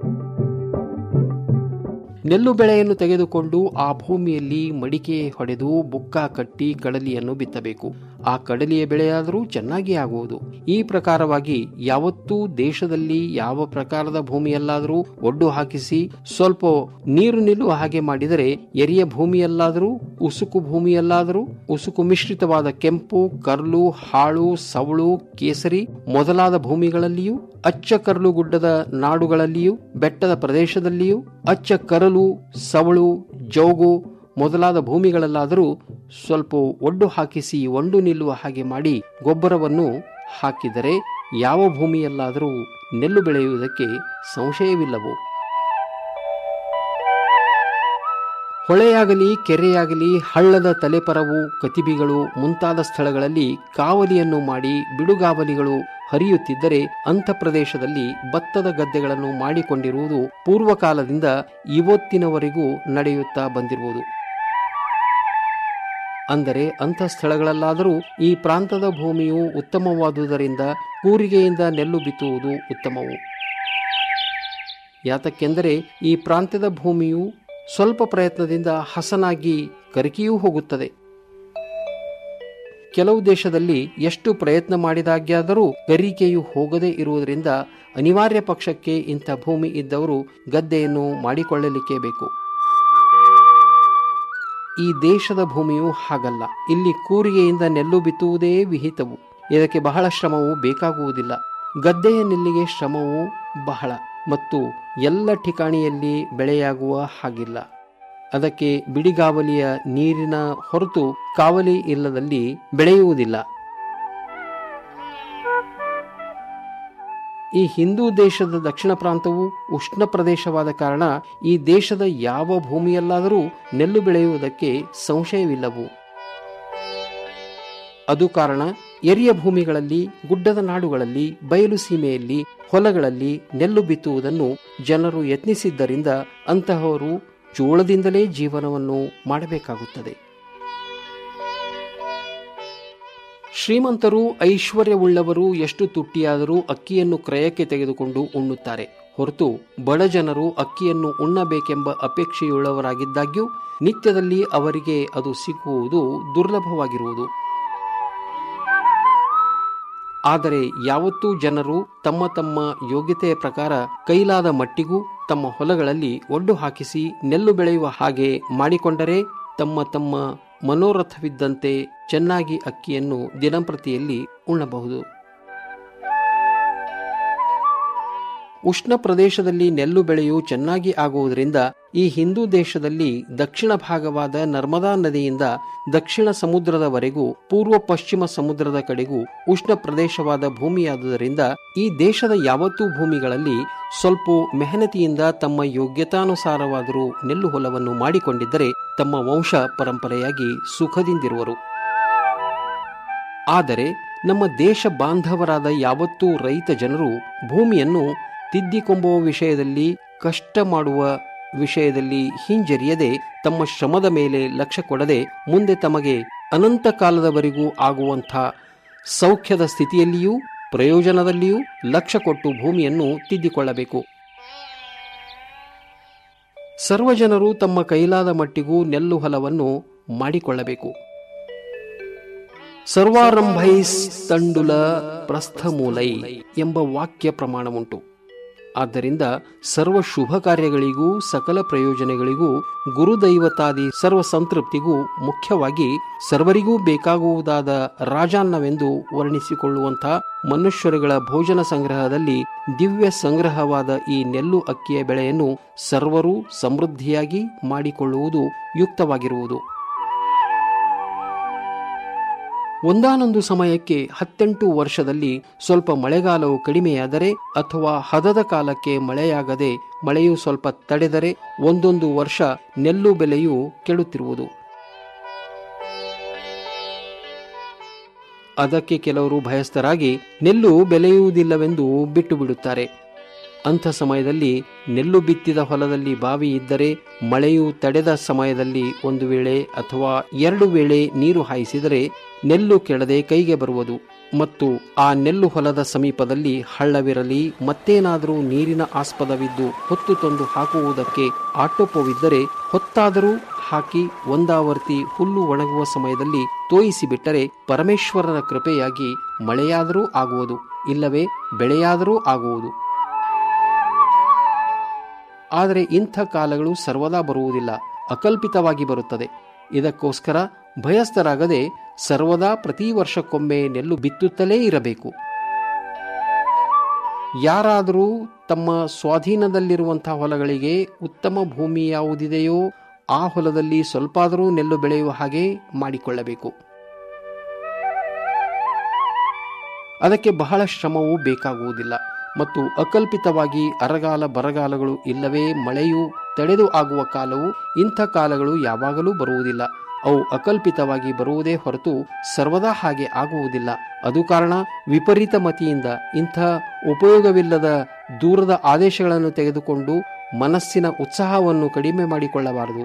ನೆಲ್ಲು ಬೆಳೆಯನ್ನು ತೆಗೆದುಕೊಂಡು ಆ ಭೂಮಿಯಲ್ಲಿ ಮಡಿಕೆ ಹೊಡೆದು ಬುಕ್ಕ ಕಟ್ಟಿ ಕಡಲಿಯನ್ನು ಬಿತ್ತಬೇಕು ಆ ಕಡಲಿಯ ಬೆಳೆಯಾದರೂ ಚೆನ್ನಾಗಿ ಆಗುವುದು ಈ ಪ್ರಕಾರವಾಗಿ ಯಾವತ್ತೂ ದೇಶದಲ್ಲಿ ಯಾವ ಪ್ರಕಾರದ ಭೂಮಿಯಲ್ಲಾದರೂ ಒಡ್ಡು ಹಾಕಿಸಿ ಸ್ವಲ್ಪ ನೀರು ನಿಲ್ಲುವ ಹಾಗೆ ಮಾಡಿದರೆ ಎರಿಯ ಭೂಮಿಯಲ್ಲಾದರೂ ಉಸುಕು ಭೂಮಿಯಲ್ಲಾದರೂ ಉಸುಕು ಮಿಶ್ರಿತವಾದ ಕೆಂಪು ಕರ್ಲು ಹಾಳು ಸವಳು ಕೇಸರಿ ಮೊದಲಾದ ಭೂಮಿಗಳಲ್ಲಿಯೂ ಅಚ್ಚ ಕರ್ಲು ಗುಡ್ಡದ ನಾಡುಗಳಲ್ಲಿಯೂ ಬೆಟ್ಟದ ಪ್ರದೇಶದಲ್ಲಿಯೂ ಅಚ್ಚ ಕರಲು ಸವಳು ಜೌಗು ಮೊದಲಾದ ಭೂಮಿಗಳಲ್ಲಾದರೂ ಸ್ವಲ್ಪ ಒಡ್ಡು ಹಾಕಿಸಿ ಒಂಡು ನಿಲ್ಲುವ ಹಾಗೆ ಮಾಡಿ ಗೊಬ್ಬರವನ್ನು ಹಾಕಿದರೆ ಯಾವ ಭೂಮಿಯಲ್ಲಾದರೂ ನೆಲ್ಲು ಬೆಳೆಯುವುದಕ್ಕೆ ಸಂಶಯವಿಲ್ಲವು ಹೊಳೆಯಾಗಲಿ ಕೆರೆಯಾಗಲಿ ಹಳ್ಳದ ತಲೆಪರವು ಕತಿಬಿಗಳು ಮುಂತಾದ ಸ್ಥಳಗಳಲ್ಲಿ ಕಾವಲಿಯನ್ನು ಮಾಡಿ ಬಿಡುಗಾವಲಿಗಳು ಹರಿಯುತ್ತಿದ್ದರೆ ಅಂಥ ಪ್ರದೇಶದಲ್ಲಿ ಭತ್ತದ ಗದ್ದೆಗಳನ್ನು ಮಾಡಿಕೊಂಡಿರುವುದು ಪೂರ್ವಕಾಲದಿಂದ ಇವತ್ತಿನವರೆಗೂ ನಡೆಯುತ್ತಾ ಬಂದಿರುವುದು ಅಂದರೆ ಅಂಥ ಸ್ಥಳಗಳಲ್ಲಾದರೂ ಈ ಪ್ರಾಂತದ ಭೂಮಿಯು ಉತ್ತಮವಾದುದರಿಂದ ಕೂರಿಗೆಯಿಂದ ನೆಲ್ಲು ಬಿತ್ತುವುದು ಉತ್ತಮವು ಯಾತಕ್ಕೆಂದರೆ ಈ ಪ್ರಾಂತ್ಯದ ಭೂಮಿಯು ಸ್ವಲ್ಪ ಪ್ರಯತ್ನದಿಂದ ಹಸನಾಗಿ ಕರಕಿಯೂ ಹೋಗುತ್ತದೆ ಕೆಲವು ದೇಶದಲ್ಲಿ ಎಷ್ಟು ಪ್ರಯತ್ನ ಮಾಡಿದಾಗ್ಯಾದರೂ ಗರಿಕೆಯು ಹೋಗದೇ ಇರುವುದರಿಂದ ಅನಿವಾರ್ಯ ಪಕ್ಷಕ್ಕೆ ಇಂಥ ಭೂಮಿ ಇದ್ದವರು ಗದ್ದೆಯನ್ನು ಮಾಡಿಕೊಳ್ಳಲಿಕ್ಕೆ ಬೇಕು ಈ ದೇಶದ ಭೂಮಿಯು ಹಾಗಲ್ಲ ಇಲ್ಲಿ ಕೂರಿಗೆಯಿಂದ ನೆಲ್ಲು ಬಿತ್ತುವುದೇ ವಿಹಿತವು ಇದಕ್ಕೆ ಬಹಳ ಶ್ರಮವು ಬೇಕಾಗುವುದಿಲ್ಲ ಗದ್ದೆಯ ನೆಲ್ಲಿಗೆ ಶ್ರಮವು ಬಹಳ ಮತ್ತು ಎಲ್ಲ ಠಿಕಾಣಿಯಲ್ಲಿ ಬೆಳೆಯಾಗುವ ಹಾಗಿಲ್ಲ ಅದಕ್ಕೆ ಬಿಡಿಗಾವಲಿಯ ನೀರಿನ ಹೊರತು ಕಾವಲಿ ಇಲ್ಲದಲ್ಲಿ ಬೆಳೆಯುವುದಿಲ್ಲ ಈ ಹಿಂದೂ ದೇಶದ ದಕ್ಷಿಣ ಪ್ರಾಂತವು ಉಷ್ಣ ಪ್ರದೇಶವಾದ ಕಾರಣ ಈ ದೇಶದ ಯಾವ ಭೂಮಿಯಲ್ಲಾದರೂ ನೆಲ್ಲು ಬೆಳೆಯುವುದಕ್ಕೆ ಸಂಶಯವಿಲ್ಲವು ಅದು ಕಾರಣ ಎರಿಯ ಭೂಮಿಗಳಲ್ಲಿ ಗುಡ್ಡದ ನಾಡುಗಳಲ್ಲಿ ಬಯಲು ಸೀಮೆಯಲ್ಲಿ ಹೊಲಗಳಲ್ಲಿ ನೆಲ್ಲು ಬಿತ್ತುವುದನ್ನು ಜನರು ಯತ್ನಿಸಿದ್ದರಿಂದ ಅಂತಹವರು ಜೋಳದಿಂದಲೇ ಜೀವನವನ್ನು ಮಾಡಬೇಕಾಗುತ್ತದೆ ಶ್ರೀಮಂತರು ಐಶ್ವರ್ಯವುಳ್ಳವರು ಎಷ್ಟು ತುಟ್ಟಿಯಾದರೂ ಅಕ್ಕಿಯನ್ನು ಕ್ರಯಕ್ಕೆ ತೆಗೆದುಕೊಂಡು ಉಣ್ಣುತ್ತಾರೆ ಹೊರತು ಬಡ ಜನರು ಅಕ್ಕಿಯನ್ನು ಉಣ್ಣಬೇಕೆಂಬ ಅಪೇಕ್ಷೆಯುಳ್ಳವರಾಗಿದ್ದಾಗ್ಯೂ ನಿತ್ಯದಲ್ಲಿ ಅವರಿಗೆ ಅದು ಸಿಕ್ಕುವುದು ದುರ್ಲಭವಾಗಿರುವುದು ಆದರೆ ಯಾವತ್ತೂ ಜನರು ತಮ್ಮ ತಮ್ಮ ಯೋಗ್ಯತೆಯ ಪ್ರಕಾರ ಕೈಲಾದ ಮಟ್ಟಿಗೂ ತಮ್ಮ ಹೊಲಗಳಲ್ಲಿ ಒಡ್ಡು ಹಾಕಿಸಿ ನೆಲ್ಲು ಬೆಳೆಯುವ ಹಾಗೆ ಮಾಡಿಕೊಂಡರೆ ತಮ್ಮ ತಮ್ಮ ಮನೋರಥವಿದ್ದಂತೆ ಚೆನ್ನಾಗಿ ಅಕ್ಕಿಯನ್ನು ದಿನಂಪ್ರತಿಯಲ್ಲಿ ಉಣ್ಣಬಹುದು ಉಷ್ಣ ಪ್ರದೇಶದಲ್ಲಿ ನೆಲ್ಲು ಬೆಳೆಯು ಚೆನ್ನಾಗಿ ಆಗುವುದರಿಂದ ಈ ಹಿಂದೂ ದೇಶದಲ್ಲಿ ದಕ್ಷಿಣ ಭಾಗವಾದ ನರ್ಮದಾ ನದಿಯಿಂದ ದಕ್ಷಿಣ ಸಮುದ್ರದವರೆಗೂ ಪೂರ್ವ ಪಶ್ಚಿಮ ಸಮುದ್ರದ ಕಡೆಗೂ ಉಷ್ಣ ಪ್ರದೇಶವಾದ ಭೂಮಿಯಾದುದರಿಂದ ಈ ದೇಶದ ಯಾವತ್ತೂ ಭೂಮಿಗಳಲ್ಲಿ ಸ್ವಲ್ಪ ಮೆಹನತಿಯಿಂದ ತಮ್ಮ ಯೋಗ್ಯತಾನುಸಾರವಾದರೂ ನೆಲ್ಲು ಹೊಲವನ್ನು ಮಾಡಿಕೊಂಡಿದ್ದರೆ ತಮ್ಮ ವಂಶ ಪರಂಪರೆಯಾಗಿ ಸುಖದಿಂದಿರುವರು ಆದರೆ ನಮ್ಮ ದೇಶ ಬಾಂಧವರಾದ ಯಾವತ್ತೂ ರೈತ ಜನರು ಭೂಮಿಯನ್ನು ತಿದ್ದಿಕೊಂಬುವ ವಿಷಯದಲ್ಲಿ ಕಷ್ಟ ಮಾಡುವ ವಿಷಯದಲ್ಲಿ ಹಿಂಜರಿಯದೆ ತಮ್ಮ ಶ್ರಮದ ಮೇಲೆ ಲಕ್ಷ್ಯ ಕೊಡದೆ ಮುಂದೆ ತಮಗೆ ಅನಂತ ಕಾಲದವರೆಗೂ ಆಗುವಂಥ ಸೌಖ್ಯದ ಸ್ಥಿತಿಯಲ್ಲಿಯೂ ಪ್ರಯೋಜನದಲ್ಲಿಯೂ ಲಕ್ಷ್ಯ ಕೊಟ್ಟು ಭೂಮಿಯನ್ನು ತಿದ್ದಿಕೊಳ್ಳಬೇಕು ಸರ್ವಜನರು ತಮ್ಮ ಕೈಲಾದ ಮಟ್ಟಿಗೂ ನೆಲ್ಲು ಹೊಲವನ್ನು ಮಾಡಿಕೊಳ್ಳಬೇಕು ಸರ್ವಾರಂಭೈಸ್ ತಂಡುಲ ಪ್ರಸ್ಥಮೂಲೈ ಎಂಬ ವಾಕ್ಯ ಪ್ರಮಾಣವುಂಟು ಆದ್ದರಿಂದ ಸರ್ವ ಶುಭ ಕಾರ್ಯಗಳಿಗೂ ಸಕಲ ಪ್ರಯೋಜನಗಳಿಗೂ ಗುರುದೈವತಾದಿ ಸರ್ವ ಸಂತೃಪ್ತಿಗೂ ಮುಖ್ಯವಾಗಿ ಸರ್ವರಿಗೂ ಬೇಕಾಗುವುದಾದ ರಾಜಾನ್ನವೆಂದು ವರ್ಣಿಸಿಕೊಳ್ಳುವಂತಹ ಮನುಷ್ಯರುಗಳ ಭೋಜನ ಸಂಗ್ರಹದಲ್ಲಿ ದಿವ್ಯ ಸಂಗ್ರಹವಾದ ಈ ನೆಲ್ಲು ಅಕ್ಕಿಯ ಬೆಳೆಯನ್ನು ಸರ್ವರೂ ಸಮೃದ್ಧಿಯಾಗಿ ಮಾಡಿಕೊಳ್ಳುವುದು ಯುಕ್ತವಾಗಿರುವುದು ಒಂದಾನೊಂದು ಸಮಯಕ್ಕೆ ಹತ್ತೆಂಟು ವರ್ಷದಲ್ಲಿ ಸ್ವಲ್ಪ ಮಳೆಗಾಲವು ಕಡಿಮೆಯಾದರೆ ಅಥವಾ ಹದದ ಕಾಲಕ್ಕೆ ಮಳೆಯಾಗದೆ ಮಳೆಯು ಸ್ವಲ್ಪ ತಡೆದರೆ ಒಂದೊಂದು ವರ್ಷ ನೆಲ್ಲು ಬೆಲೆಯು ಕೆಡುತ್ತಿರುವುದು ಅದಕ್ಕೆ ಕೆಲವರು ಭಯಸ್ಥರಾಗಿ ನೆಲ್ಲು ಬೆಳೆಯುವುದಿಲ್ಲವೆಂದು ಬಿಟ್ಟು ಬಿಡುತ್ತಾರೆ ಅಂಥ ಸಮಯದಲ್ಲಿ ನೆಲ್ಲು ಬಿತ್ತಿದ ಹೊಲದಲ್ಲಿ ಬಾವಿ ಇದ್ದರೆ ಮಳೆಯು ತಡೆದ ಸಮಯದಲ್ಲಿ ಒಂದು ವೇಳೆ ಅಥವಾ ಎರಡು ವೇಳೆ ನೀರು ಹಾಯಿಸಿದರೆ ನೆಲ್ಲು ಕೆಡದೆ ಕೈಗೆ ಬರುವುದು ಮತ್ತು ಆ ನೆಲ್ಲು ಹೊಲದ ಸಮೀಪದಲ್ಲಿ ಹಳ್ಳವಿರಲಿ ಮತ್ತೇನಾದರೂ ನೀರಿನ ಆಸ್ಪದವಿದ್ದು ಹೊತ್ತು ತಂದು ಹಾಕುವುದಕ್ಕೆ ಆಟೋಪವಿದ್ದರೆ ಹೊತ್ತಾದರೂ ಹಾಕಿ ಒಂದಾವರ್ತಿ ಹುಲ್ಲು ಒಣಗುವ ಸಮಯದಲ್ಲಿ ತೋಯಿಸಿ ಬಿಟ್ಟರೆ ಪರಮೇಶ್ವರನ ಕೃಪೆಯಾಗಿ ಮಳೆಯಾದರೂ ಆಗುವುದು ಇಲ್ಲವೇ ಬೆಳೆಯಾದರೂ ಆಗುವುದು ಆದರೆ ಇಂಥ ಕಾಲಗಳು ಸರ್ವದಾ ಬರುವುದಿಲ್ಲ ಅಕಲ್ಪಿತವಾಗಿ ಬರುತ್ತದೆ ಇದಕ್ಕೋಸ್ಕರ ಭಯಸ್ಥರಾಗದೆ ಸರ್ವದಾ ಪ್ರತಿ ವರ್ಷಕ್ಕೊಮ್ಮೆ ನೆಲ್ಲು ಬಿತ್ತುತ್ತಲೇ ಇರಬೇಕು ಯಾರಾದರೂ ತಮ್ಮ ಸ್ವಾಧೀನದಲ್ಲಿರುವಂತಹ ಹೊಲಗಳಿಗೆ ಉತ್ತಮ ಭೂಮಿ ಯಾವುದಿದೆಯೋ ಆ ಹೊಲದಲ್ಲಿ ಸ್ವಲ್ಪಾದರೂ ನೆಲ್ಲು ಬೆಳೆಯುವ ಹಾಗೆ ಮಾಡಿಕೊಳ್ಳಬೇಕು ಅದಕ್ಕೆ ಬಹಳ ಶ್ರಮವೂ ಬೇಕಾಗುವುದಿಲ್ಲ ಮತ್ತು ಅಕಲ್ಪಿತವಾಗಿ ಅರಗಾಲ ಬರಗಾಲಗಳು ಇಲ್ಲವೇ ಮಳೆಯು ತಡೆದು ಆಗುವ ಕಾಲವು ಇಂಥ ಕಾಲಗಳು ಯಾವಾಗಲೂ ಬರುವುದಿಲ್ಲ ಅವು ಅಕಲ್ಪಿತವಾಗಿ ಬರುವುದೇ ಹೊರತು ಸರ್ವದಾ ಹಾಗೆ ಆಗುವುದಿಲ್ಲ ಅದು ಕಾರಣ ವಿಪರೀತ ಮತಿಯಿಂದ ಇಂಥ ಉಪಯೋಗವಿಲ್ಲದ ದೂರದ ಆದೇಶಗಳನ್ನು ತೆಗೆದುಕೊಂಡು ಮನಸ್ಸಿನ ಉತ್ಸಾಹವನ್ನು ಕಡಿಮೆ ಮಾಡಿಕೊಳ್ಳಬಾರದು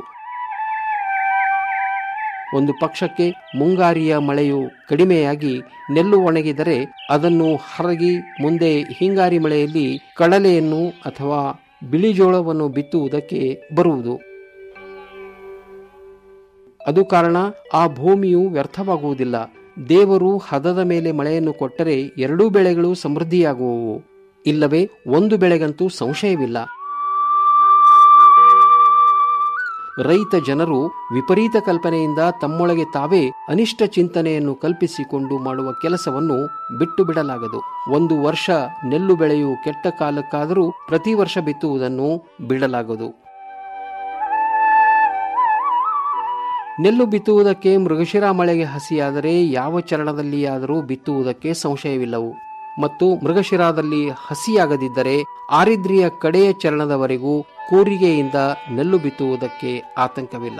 ಒಂದು ಪಕ್ಷಕ್ಕೆ ಮುಂಗಾರಿಯ ಮಳೆಯು ಕಡಿಮೆಯಾಗಿ ನೆಲ್ಲು ಒಣಗಿದರೆ ಅದನ್ನು ಹರಗಿ ಮುಂದೆ ಹಿಂಗಾರಿ ಮಳೆಯಲ್ಲಿ ಕಡಲೆಯನ್ನು ಅಥವಾ ಬಿಳಿಜೋಳವನ್ನು ಬಿತ್ತುವುದಕ್ಕೆ ಬರುವುದು ಅದು ಕಾರಣ ಆ ಭೂಮಿಯು ವ್ಯರ್ಥವಾಗುವುದಿಲ್ಲ ದೇವರು ಹದದ ಮೇಲೆ ಮಳೆಯನ್ನು ಕೊಟ್ಟರೆ ಎರಡೂ ಬೆಳೆಗಳು ಸಮೃದ್ಧಿಯಾಗುವವು ಇಲ್ಲವೇ ಒಂದು ಬೆಳೆಗಂತೂ ಸಂಶಯವಿಲ್ಲ ರೈತ ಜನರು ವಿಪರೀತ ಕಲ್ಪನೆಯಿಂದ ತಮ್ಮೊಳಗೆ ತಾವೇ ಅನಿಷ್ಟ ಚಿಂತನೆಯನ್ನು ಕಲ್ಪಿಸಿಕೊಂಡು ಮಾಡುವ ಕೆಲಸವನ್ನು ಬಿಟ್ಟು ಬಿಡಲಾಗದು ಒಂದು ವರ್ಷ ನೆಲ್ಲು ಬೆಳೆಯು ಕೆಟ್ಟ ಕಾಲಕ್ಕಾದರೂ ಪ್ರತಿ ವರ್ಷ ಬಿತ್ತುವುದನ್ನು ಬಿಡಲಾಗದು ನೆಲ್ಲು ಬಿತ್ತುವುದಕ್ಕೆ ಮೃಗಶಿರ ಮಳೆಗೆ ಹಸಿಯಾದರೆ ಯಾವ ಚರಣದಲ್ಲಿಯಾದರೂ ಬಿತ್ತುವುದಕ್ಕೆ ಸಂಶಯವಿಲ್ಲವು ಮತ್ತು ಮೃಗಶಿರಾದಲ್ಲಿ ಹಸಿಯಾಗದಿದ್ದರೆ ಆರಿದ್ರಿಯ ಕಡೆಯ ಚರಣದವರೆಗೂ ಕೂರಿಗೆಯಿಂದ ನೆಲ್ಲು ಬಿತ್ತುವುದಕ್ಕೆ ಆತಂಕವಿಲ್ಲ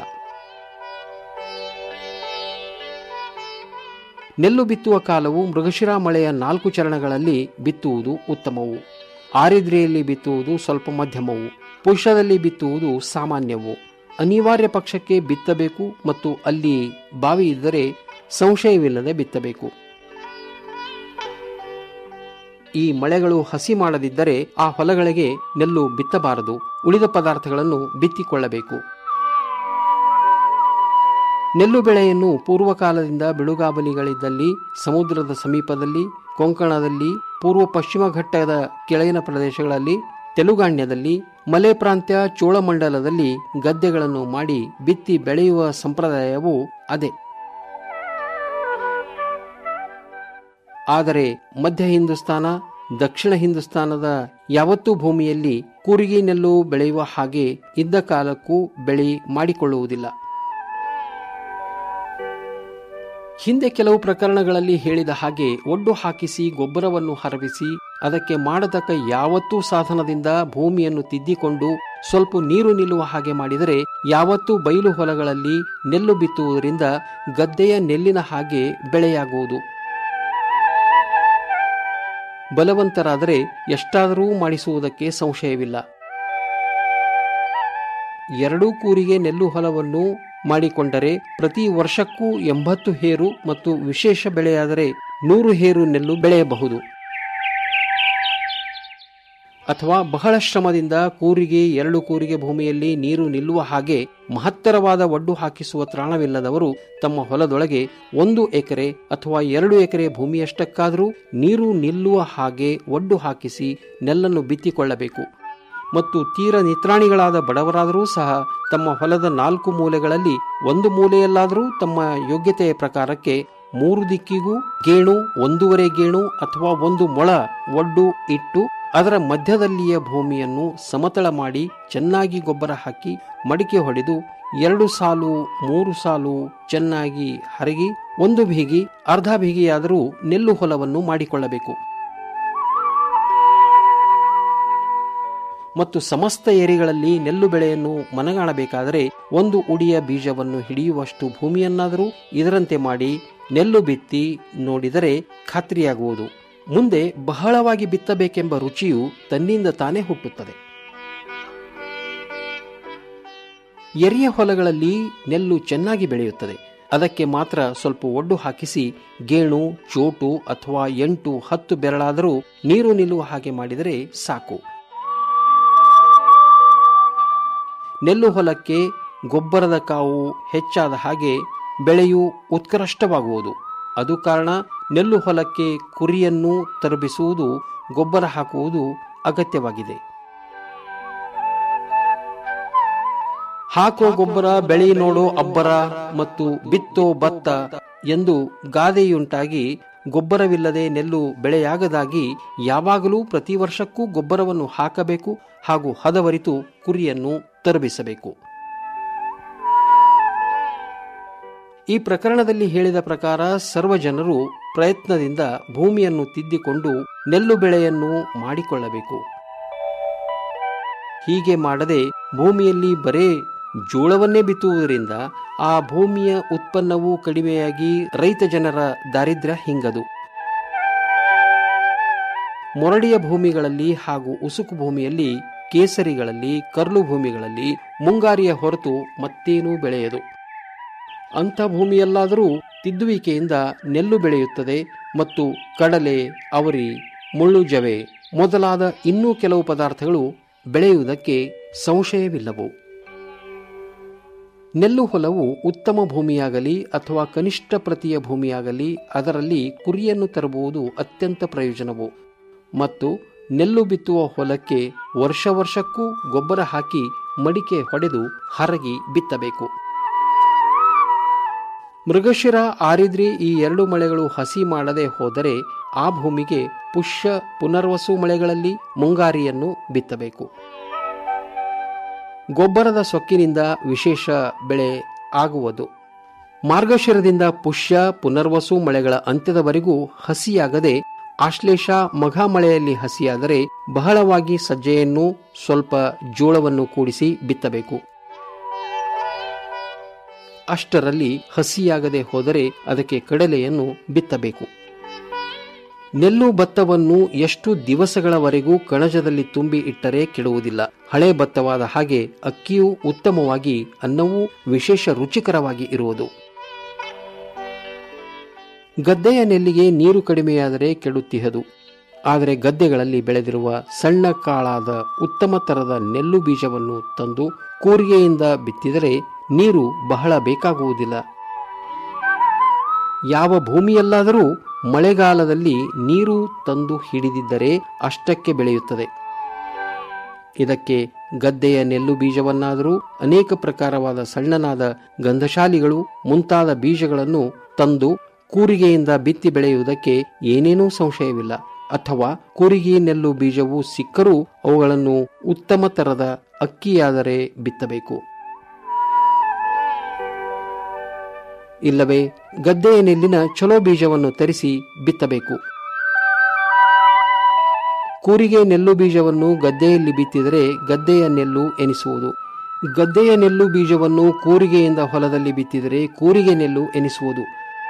ನೆಲ್ಲು ಬಿತ್ತುವ ಕಾಲವು ಮೃಗಶಿರ ಮಳೆಯ ನಾಲ್ಕು ಚರಣಗಳಲ್ಲಿ ಬಿತ್ತುವುದು ಉತ್ತಮವು ಆರಿದ್ರಿಯಲ್ಲಿ ಬಿತ್ತುವುದು ಸ್ವಲ್ಪ ಮಧ್ಯಮವು ಪುಷ್ಯದಲ್ಲಿ ಬಿತ್ತುವುದು ಸಾಮಾನ್ಯವು ಅನಿವಾರ್ಯ ಪಕ್ಷಕ್ಕೆ ಬಿತ್ತಬೇಕು ಮತ್ತು ಅಲ್ಲಿ ಬಾವಿ ಇದ್ದರೆ ಸಂಶಯವಿಲ್ಲದೆ ಬಿತ್ತಬೇಕು ಈ ಮಳೆಗಳು ಹಸಿ ಮಾಡದಿದ್ದರೆ ಆ ಹೊಲಗಳಿಗೆ ನೆಲ್ಲು ಬಿತ್ತಬಾರದು ಉಳಿದ ಪದಾರ್ಥಗಳನ್ನು ಬಿತ್ತಿಕೊಳ್ಳಬೇಕು ನೆಲ್ಲು ಬೆಳೆಯನ್ನು ಪೂರ್ವಕಾಲದಿಂದ ಬಿಳುಗಾಬಲಿಗಳಿದ್ದಲ್ಲಿ ಸಮುದ್ರದ ಸಮೀಪದಲ್ಲಿ ಕೊಂಕಣದಲ್ಲಿ ಪೂರ್ವ ಪಶ್ಚಿಮ ಘಟ್ಟದ ಕೆಳಗಿನ ಪ್ರದೇಶಗಳಲ್ಲಿ ತೆಲುಗಾಣ್ಯದಲ್ಲಿ ಮಲೆ ಪ್ರಾಂತ್ಯ ಚೋಳಮಂಡಲದಲ್ಲಿ ಗದ್ದೆಗಳನ್ನು ಮಾಡಿ ಬಿತ್ತಿ ಬೆಳೆಯುವ ಸಂಪ್ರದಾಯವು ಅದೇ ಆದರೆ ಮಧ್ಯ ಹಿಂದೂಸ್ತಾನ ದಕ್ಷಿಣ ಹಿಂದೂಸ್ತಾನದ ಯಾವತ್ತೂ ಭೂಮಿಯಲ್ಲಿ ಕೂರಿಗೆ ನೆಲ್ಲು ಬೆಳೆಯುವ ಹಾಗೆ ಇದ್ದ ಕಾಲಕ್ಕೂ ಬೆಳೆ ಮಾಡಿಕೊಳ್ಳುವುದಿಲ್ಲ ಹಿಂದೆ ಕೆಲವು ಪ್ರಕರಣಗಳಲ್ಲಿ ಹೇಳಿದ ಹಾಗೆ ಒಡ್ಡು ಹಾಕಿಸಿ ಗೊಬ್ಬರವನ್ನು ಹರವಿಸಿ ಅದಕ್ಕೆ ಮಾಡತಕ್ಕ ಯಾವತ್ತೂ ಸಾಧನದಿಂದ ಭೂಮಿಯನ್ನು ತಿದ್ದಿಕೊಂಡು ಸ್ವಲ್ಪ ನೀರು ನಿಲ್ಲುವ ಹಾಗೆ ಮಾಡಿದರೆ ಯಾವತ್ತೂ ಬಯಲು ಹೊಲಗಳಲ್ಲಿ ನೆಲ್ಲು ಬಿತ್ತುವುದರಿಂದ ಗದ್ದೆಯ ನೆಲ್ಲಿನ ಹಾಗೆ ಬೆಳೆಯಾಗುವುದು ಬಲವಂತರಾದರೆ ಎಷ್ಟಾದರೂ ಮಾಡಿಸುವುದಕ್ಕೆ ಸಂಶಯವಿಲ್ಲ ಎರಡೂ ಕೂರಿಗೆ ನೆಲ್ಲು ಹೊಲವನ್ನು ಮಾಡಿಕೊಂಡರೆ ಪ್ರತಿ ವರ್ಷಕ್ಕೂ ಎಂಬತ್ತು ಹೇರು ಮತ್ತು ವಿಶೇಷ ಬೆಳೆಯಾದರೆ ನೂರು ಹೇರು ನೆಲ್ಲು ಬೆಳೆಯಬಹುದು ಅಥವಾ ಬಹಳ ಶ್ರಮದಿಂದ ಕೂರಿಗೆ ಎರಡು ಕೂರಿಗೆ ಭೂಮಿಯಲ್ಲಿ ನೀರು ನಿಲ್ಲುವ ಹಾಗೆ ಮಹತ್ತರವಾದ ಒಡ್ಡು ಹಾಕಿಸುವ ತ್ರಾಣವಿಲ್ಲದವರು ತಮ್ಮ ಹೊಲದೊಳಗೆ ಒಂದು ಎಕರೆ ಅಥವಾ ಎರಡು ಎಕರೆ ಭೂಮಿಯಷ್ಟಕ್ಕಾದರೂ ನೀರು ನಿಲ್ಲುವ ಹಾಗೆ ಒಡ್ಡು ಹಾಕಿಸಿ ನೆಲ್ಲನ್ನು ಬಿತ್ತಿಕೊಳ್ಳಬೇಕು ಮತ್ತು ತೀರ ನಿತ್ರಾಣಿಗಳಾದ ಬಡವರಾದರೂ ಸಹ ತಮ್ಮ ಹೊಲದ ನಾಲ್ಕು ಮೂಲೆಗಳಲ್ಲಿ ಒಂದು ಮೂಲೆಯಲ್ಲಾದರೂ ತಮ್ಮ ಯೋಗ್ಯತೆಯ ಪ್ರಕಾರಕ್ಕೆ ಮೂರು ದಿಕ್ಕಿಗೂ ಗೇಣು ಒಂದೂವರೆ ಗೇಣು ಅಥವಾ ಒಂದು ಮೊಳ ಒಡ್ಡು ಇಟ್ಟು ಅದರ ಮಧ್ಯದಲ್ಲಿಯ ಭೂಮಿಯನ್ನು ಸಮತಳ ಮಾಡಿ ಚೆನ್ನಾಗಿ ಗೊಬ್ಬರ ಹಾಕಿ ಮಡಿಕೆ ಹೊಡೆದು ಎರಡು ಸಾಲು ಮೂರು ಸಾಲು ಚೆನ್ನಾಗಿ ಹರಗಿ ಒಂದು ಬೀಗಿ ಅರ್ಧ ಬೀಗಿಯಾದರೂ ನೆಲ್ಲು ಹೊಲವನ್ನು ಮಾಡಿಕೊಳ್ಳಬೇಕು ಮತ್ತು ಸಮಸ್ತ ಏರಿಗಳಲ್ಲಿ ನೆಲ್ಲು ಬೆಳೆಯನ್ನು ಮನಗಾಣಬೇಕಾದರೆ ಒಂದು ಉಡಿಯ ಬೀಜವನ್ನು ಹಿಡಿಯುವಷ್ಟು ಭೂಮಿಯನ್ನಾದರೂ ಇದರಂತೆ ಮಾಡಿ ನೆಲ್ಲು ಬಿತ್ತಿ ನೋಡಿದರೆ ಖಾತ್ರಿಯಾಗುವುದು ಮುಂದೆ ಬಹಳವಾಗಿ ಬಿತ್ತಬೇಕೆಂಬ ರುಚಿಯು ತನ್ನಿಂದ ತಾನೇ ಹುಟ್ಟುತ್ತದೆ ಎರಿಯ ಹೊಲಗಳಲ್ಲಿ ನೆಲ್ಲು ಚೆನ್ನಾಗಿ ಬೆಳೆಯುತ್ತದೆ ಅದಕ್ಕೆ ಮಾತ್ರ ಸ್ವಲ್ಪ ಒಡ್ಡು ಹಾಕಿಸಿ ಗೇಣು ಚೋಟು ಅಥವಾ ಎಂಟು ಹತ್ತು ಬೆರಳಾದರೂ ನೀರು ನಿಲ್ಲುವ ಹಾಗೆ ಮಾಡಿದರೆ ಸಾಕು ನೆಲ್ಲು ಹೊಲಕ್ಕೆ ಗೊಬ್ಬರದ ಕಾವು ಹೆಚ್ಚಾದ ಹಾಗೆ ಬೆಳೆಯು ಉತ್ಕೃಷ್ಟವಾಗುವುದು ಅದು ಕಾರಣ ನೆಲ್ಲು ಹೊಲಕ್ಕೆ ಕುರಿಯನ್ನು ತರಬಿಸುವುದು ಗೊಬ್ಬರ ಹಾಕುವುದು ಅಗತ್ಯವಾಗಿದೆ ಹಾಕೋ ಗೊಬ್ಬರ ಬೆಳೆ ನೋಡೋ ಅಬ್ಬರ ಮತ್ತು ಬಿತ್ತೋ ಭತ್ತ ಎಂದು ಗಾದೆಯುಂಟಾಗಿ ಗೊಬ್ಬರವಿಲ್ಲದೆ ನೆಲ್ಲು ಬೆಳೆಯಾಗದಾಗಿ ಯಾವಾಗಲೂ ಪ್ರತಿ ವರ್ಷಕ್ಕೂ ಗೊಬ್ಬರವನ್ನು ಹಾಕಬೇಕು ಹಾಗೂ ಹದವರಿತು ಕುರಿಯನ್ನು ತರಬಿಸಬೇಕು ಈ ಪ್ರಕರಣದಲ್ಲಿ ಹೇಳಿದ ಪ್ರಕಾರ ಸರ್ವ ಜನರು ಪ್ರಯತ್ನದಿಂದ ಭೂಮಿಯನ್ನು ತಿದ್ದಿಕೊಂಡು ನೆಲ್ಲು ಬೆಳೆಯನ್ನು ಮಾಡಿಕೊಳ್ಳಬೇಕು ಹೀಗೆ ಮಾಡದೆ ಭೂಮಿಯಲ್ಲಿ ಬರೇ ಜೋಳವನ್ನೇ ಬಿತ್ತುವುದರಿಂದ ಆ ಭೂಮಿಯ ಉತ್ಪನ್ನವು ಕಡಿಮೆಯಾಗಿ ರೈತ ಜನರ ದಾರಿದ್ರ್ಯ ಹಿಂಗದು ಮೊರಡಿಯ ಭೂಮಿಗಳಲ್ಲಿ ಹಾಗೂ ಉಸುಕು ಭೂಮಿಯಲ್ಲಿ ಕೇಸರಿಗಳಲ್ಲಿ ಕರ್ಲು ಭೂಮಿಗಳಲ್ಲಿ ಮುಂಗಾರಿಯ ಹೊರತು ಮತ್ತೇನೂ ಬೆಳೆಯದು ಅಂಥ ಭೂಮಿಯಲ್ಲಾದರೂ ತಿದ್ದುವಿಕೆಯಿಂದ ನೆಲ್ಲು ಬೆಳೆಯುತ್ತದೆ ಮತ್ತು ಕಡಲೆ ಅವರಿ ಮುಳ್ಳು ಜವೆ ಮೊದಲಾದ ಇನ್ನೂ ಕೆಲವು ಪದಾರ್ಥಗಳು ಬೆಳೆಯುವುದಕ್ಕೆ ಸಂಶಯವಿಲ್ಲವು ನೆಲ್ಲು ಹೊಲವು ಉತ್ತಮ ಭೂಮಿಯಾಗಲಿ ಅಥವಾ ಕನಿಷ್ಠ ಪ್ರತಿಯ ಭೂಮಿಯಾಗಲಿ ಅದರಲ್ಲಿ ಕುರಿಯನ್ನು ತರಬಹುದು ಅತ್ಯಂತ ಪ್ರಯೋಜನವು ಮತ್ತು ನೆಲ್ಲು ಬಿತ್ತುವ ಹೊಲಕ್ಕೆ ವರ್ಷ ವರ್ಷಕ್ಕೂ ಗೊಬ್ಬರ ಹಾಕಿ ಮಡಿಕೆ ಹೊಡೆದು ಹರಗಿ ಬಿತ್ತಬೇಕು ಮೃಗಶಿರ ಆರಿದ್ರಿ ಈ ಎರಡು ಮಳೆಗಳು ಹಸಿ ಮಾಡದೆ ಹೋದರೆ ಆ ಭೂಮಿಗೆ ಪುಷ್ಯ ಪುನರ್ವಸು ಮಳೆಗಳಲ್ಲಿ ಮುಂಗಾರಿಯನ್ನು ಬಿತ್ತಬೇಕು ಗೊಬ್ಬರದ ಸೊಕ್ಕಿನಿಂದ ವಿಶೇಷ ಬೆಳೆ ಆಗುವುದು ಮಾರ್ಗಶಿರದಿಂದ ಪುಷ್ಯ ಪುನರ್ವಸು ಮಳೆಗಳ ಅಂತ್ಯದವರೆಗೂ ಹಸಿಯಾಗದೆ ಆಶ್ಲೇಷ ಮಘ ಮಳೆಯಲ್ಲಿ ಹಸಿಯಾದರೆ ಬಹಳವಾಗಿ ಸಜ್ಜೆಯನ್ನು ಸ್ವಲ್ಪ ಜೋಳವನ್ನು ಕೂಡಿಸಿ ಬಿತ್ತಬೇಕು ಅಷ್ಟರಲ್ಲಿ ಹಸಿಯಾಗದೆ ಹೋದರೆ ಅದಕ್ಕೆ ಕಡಲೆಯನ್ನು ಬಿತ್ತಬೇಕು ನೆಲ್ಲು ಭತ್ತವನ್ನು ಎಷ್ಟು ದಿವಸಗಳವರೆಗೂ ಕಣಜದಲ್ಲಿ ತುಂಬಿ ಇಟ್ಟರೆ ಕೆಡುವುದಿಲ್ಲ ಹಳೆ ಭತ್ತವಾದ ಹಾಗೆ ಅಕ್ಕಿಯೂ ಉತ್ತಮವಾಗಿ ಅನ್ನವೂ ವಿಶೇಷ ರುಚಿಕರವಾಗಿ ಇರುವುದು ಗದ್ದೆಯ ನೆಲ್ಲಿಗೆ ನೀರು ಕಡಿಮೆಯಾದರೆ ಕೆಡುತ್ತಿಹದು ಆದರೆ ಗದ್ದೆಗಳಲ್ಲಿ ಬೆಳೆದಿರುವ ಸಣ್ಣ ಕಾಳಾದ ಉತ್ತಮ ತರದ ನೆಲ್ಲು ಬೀಜವನ್ನು ತಂದು ಕೂರಿಗೆಯಿಂದ ಬಿತ್ತಿದರೆ ನೀರು ಬಹಳ ಬೇಕಾಗುವುದಿಲ್ಲ ಯಾವ ಭೂಮಿಯಲ್ಲಾದರೂ ಮಳೆಗಾಲದಲ್ಲಿ ನೀರು ತಂದು ಹಿಡಿದಿದ್ದರೆ ಅಷ್ಟಕ್ಕೆ ಬೆಳೆಯುತ್ತದೆ ಇದಕ್ಕೆ ಗದ್ದೆಯ ನೆಲ್ಲು ಬೀಜವನ್ನಾದರೂ ಅನೇಕ ಪ್ರಕಾರವಾದ ಸಣ್ಣನಾದ ಗಂಧಶಾಲಿಗಳು ಮುಂತಾದ ಬೀಜಗಳನ್ನು ತಂದು ಕೂರಿಗೆಯಿಂದ ಬಿತ್ತಿ ಬೆಳೆಯುವುದಕ್ಕೆ ಏನೇನೂ ಸಂಶಯವಿಲ್ಲ ಅಥವಾ ಕೂರಿಗೆ ನೆಲ್ಲು ಬೀಜವು ಸಿಕ್ಕರೂ ಅವುಗಳನ್ನು ಉತ್ತಮ ತರದ ಅಕ್ಕಿಯಾದರೆ ಬಿತ್ತಬೇಕು ಇಲ್ಲವೇ ಗದ್ದೆಯ ನೆಲ್ಲಿನ ಚಲೋ ಬೀಜವನ್ನು ತರಿಸಿ ಬಿತ್ತಬೇಕು ಕೂರಿಗೆ ನೆಲ್ಲು ಬೀಜವನ್ನು ಗದ್ದೆಯಲ್ಲಿ ಬಿತ್ತಿದರೆ ಗದ್ದೆಯ ನೆಲ್ಲು ಎನಿಸುವುದು ಗದ್ದೆಯ ನೆಲ್ಲು ಬೀಜವನ್ನು ಕೂರಿಗೆಯಿಂದ ಹೊಲದಲ್ಲಿ ಬಿತ್ತಿದರೆ ಕೂರಿಗೆ ನೆಲ್ಲು ಎನಿಸುವುದು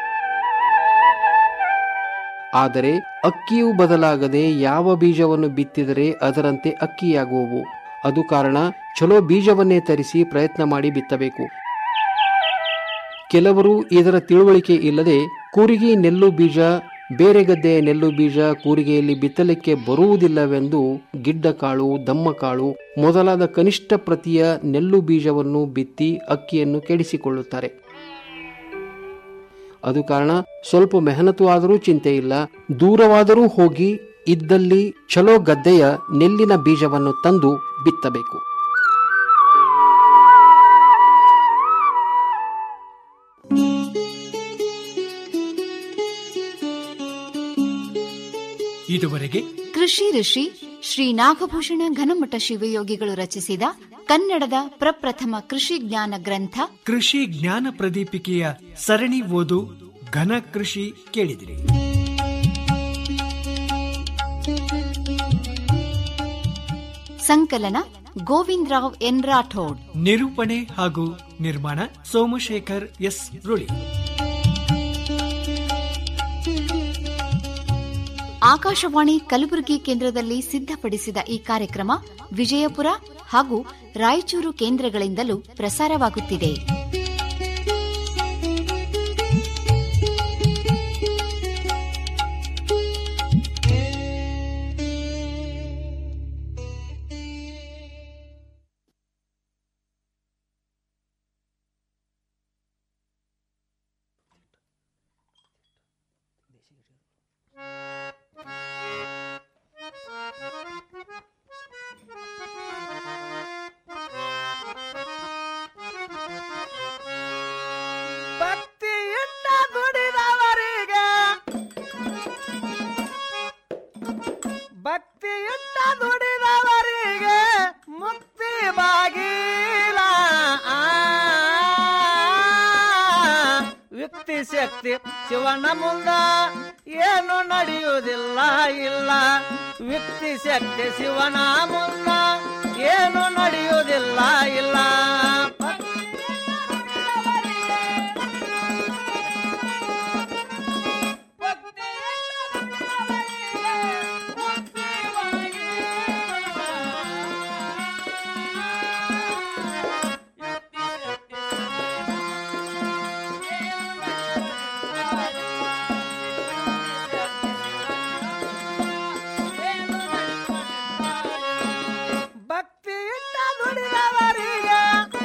ಆದರೆ ಅಕ್ಕಿಯು ಬದಲಾಗದೆ ಯಾವ ಬೀಜವನ್ನು ಬಿತ್ತಿದರೆ ಅದರಂತೆ ಅಕ್ಕಿಯಾಗುವವು ಅದು ಕಾರಣ ಚಲೋ ಬೀಜವನ್ನೇ ತರಿಸಿ ಪ್ರಯತ್ನ ಮಾಡಿ ಬಿತ್ತಬೇಕು ಕೆಲವರು ಇದರ ತಿಳುವಳಿಕೆ ಇಲ್ಲದೆ ಕೂರಿಗೆ ನೆಲ್ಲು ಬೀಜ ಬೇರೆ ಗದ್ದೆಯ ನೆಲ್ಲು ಬೀಜ ಕೂರಿಗೆಯಲ್ಲಿ ಬಿತ್ತಲಿಕ್ಕೆ ಬರುವುದಿಲ್ಲವೆಂದು ಗಿಡ್ಡಕಾಳು ದಮ್ಮಕಾಳು ಮೊದಲಾದ ಕನಿಷ್ಠ ಪ್ರತಿಯ ನೆಲ್ಲು ಬೀಜವನ್ನು ಬಿತ್ತಿ ಅಕ್ಕಿಯನ್ನು ಕೆಡಿಸಿಕೊಳ್ಳುತ್ತಾರೆ ಅದು ಕಾರಣ ಸ್ವಲ್ಪ ಮೆಹನತು ಆದರೂ ಚಿಂತೆ ಇಲ್ಲ ದೂರವಾದರೂ ಹೋಗಿ ಇದ್ದಲ್ಲಿ ಚಲೋ ಗದ್ದೆಯ ನೆಲ್ಲಿನ ಬೀಜವನ್ನು ತಂದು ಬಿತ್ತಬೇಕು ಇದುವರೆಗೆ ಕೃಷಿ ಋಷಿ ಶ್ರೀ ನಾಗಭೂಷಣ ಘನಮಠ ಶಿವಯೋಗಿಗಳು ರಚಿಸಿದ ಕನ್ನಡದ ಪ್ರಪ್ರಥಮ ಕೃಷಿ ಜ್ಞಾನ ಗ್ರಂಥ ಕೃಷಿ ಜ್ಞಾನ ಪ್ರದೀಪಿಕೆಯ ಸರಣಿ ಓದು ಘನ ಕೃಷಿ ಕೇಳಿದಿರಿ ಸಂಕಲನ ಗೋವಿಂದರಾವ್ ಎನ್ ರಾಠೋಡ್ ನಿರೂಪಣೆ ಹಾಗೂ ನಿರ್ಮಾಣ ಸೋಮಶೇಖರ್ ಎಸ್ ರುಳಿ ಆಕಾಶವಾಣಿ ಕಲಬುರಗಿ ಕೇಂದ್ರದಲ್ಲಿ ಸಿದ್ಧಪಡಿಸಿದ ಈ ಕಾರ್ಯಕ್ರಮ ವಿಜಯಪುರ ಹಾಗೂ ರಾಯಚೂರು ಕೇಂದ್ರಗಳಿಂದಲೂ ಪ್ರಸಾರವಾಗುತ್ತಿದೆ ಭಕ್ತಿಯಿಂದ ದುಡಿದವರಿಗೆ ಭಕ್ತಿಯಿಂದ ದುಡಿದವರಿಗೆ ಮುಕ್ತಿ ಬಾಗಿಲ ಆ, ಯುಕ್ತಿ ಶಕ್ತಿ ಶಿವನ ಮುಂದ ಏನು ನಡೆಯುವುದಿಲ್ಲ ಇಲ್ಲ ಯುಕ್ತಿ ಶಕ್ತಿ ಶಿವನ ಮುಂದ ಏನು ನಡೆಯುವುದಿಲ್ಲ ಇಲ್ಲ ಭಕ್ತಿಯಿಂದ ದುಡಿದವರಿಗೆ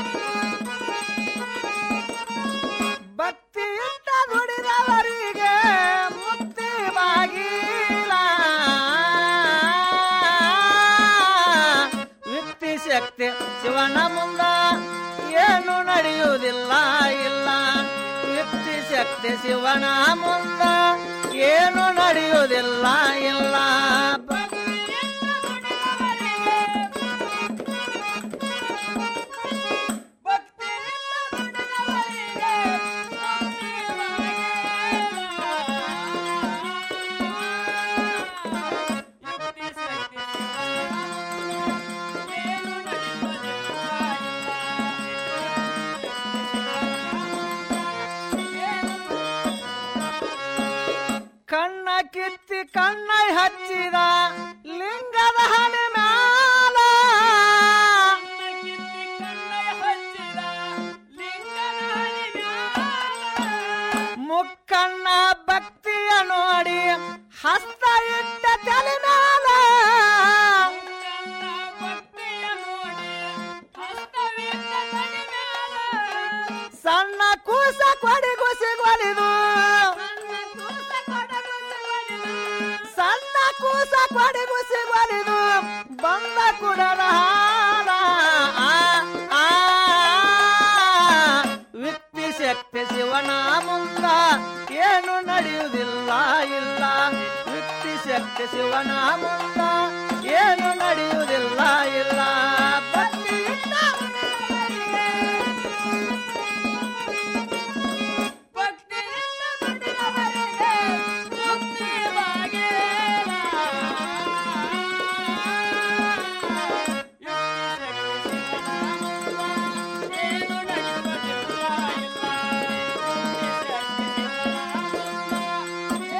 ಭಕ್ತಿಯಿಂದ ದುಡಿದವರಿಗೆ ಮುಕ್ತಿ ಬಾಗಿಲ ಯುಕ್ತಿ ಶಕ್ತಿ ಶಿವನ ಮುಂದ ಏನು ನಡೆಯುವುದಿಲ್ಲ ಇಲ್ಲ ಯುಕ್ತಿ ಶಕ್ತಿ ಶಿವನ ಮುಂದ ಏನು ನಡೆಯುವುದಿಲ್ಲ ಇಲ್ಲ ಕಣ್ಣ ಕಿತ್ತಿ ಕಣ್ಣ ಹಚ್ಚಿದ ಲಿಂಗದ ಹಣೆ ಮ್ಯಾಲ ಮುಕ್ಕಣ್ಣ ಭಕ್ತಿಯ ನೋಡಿ ಹಸ್ತ ಇಟ್ಟ ತಲೆ ಮ್ಯಾಲ ಸಣ್ಣ ಕೂಸ ಕೊಡಿಗುಸಿ ಕೊಲಿದು ಸಣ್ಣ ಕೂಸ ಕೊಡಿಗುಸಿ ಕೊಲಿದು ಬಂದ ಕುಡದ ಹಾಲ ಆ, ಆ, ಯುಕ್ತಿ ಶಕ್ತಿ ಶಿವನ ಮುಂದ ಏನು ನಡೆಯುವುದಿಲ್ಲ ಇಲ್ಲ ಯುಕ್ತಿ ಶಕ್ತಿ ಶಿವನ ಮುಂದ ಏನು ನಡೆಯುವುದಿಲ್ಲ ಇಲ್ಲ ಭಕ್ತಿಯಿಂದ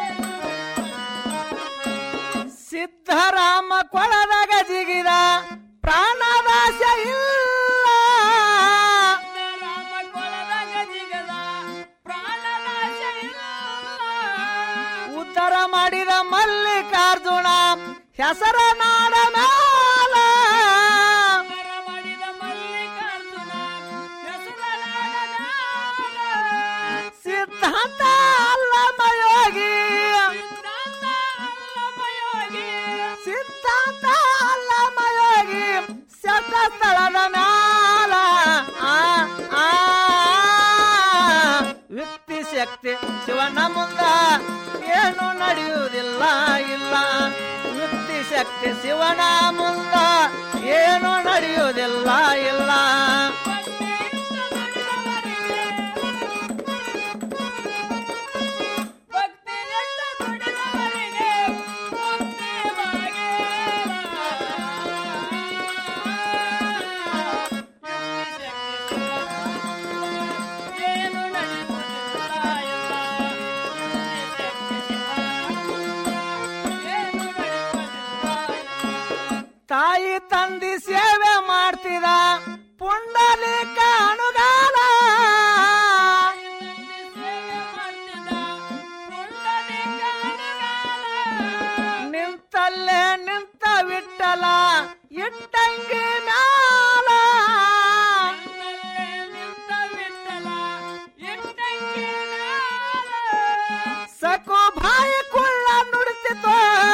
ಸಿದ್ಧರಾಮ ಕೊಳದಾಗ ಜಿಗಿದ ಹೆಸರ ನಾಡ ಮ್ಯಾಲ ಸಿದ್ಧಾಂತ ಅಲ್ಲಮಯೋಗಿ ಸಿದ್ಧಾಂತ ಅಲ್ಲಮಯೋಗಿ ಶಬ್ದ ಸ್ಥಳದ ಮ್ಯಾಲ ಆ ಆ ವ್ಯಕ್ತಿ ಶಕ್ತಿ ಶಿವನ ಮುಂದ ಏನು ನಡೆಯುವುದಿಲ್ಲ ಇಲ್ಲ ವ್ಯಕ್ತಿ ಶಕ್ತಿ ಶಿವನ ಮುಂದ ಏನು ನಡೆಯುವುದಿಲ್ಲ ಇಲ್ಲ ತಾಯಿ ತಂದಿ ಸೇವೆ ಮಾಡ್ತಿದ ಪುಂಡಲಿಕ ಅನುಗಾಲ ನಿಂತಲ್ಲೇ ನಿಂತ ವಿಟ್ಟಲ ಇಟ್ಟಂಗಿ ಮ್ಯಾಲ ಸಕು ಬಾಯಿ ಕುಳ್ಳ ನುಡಿತಿತ್ತು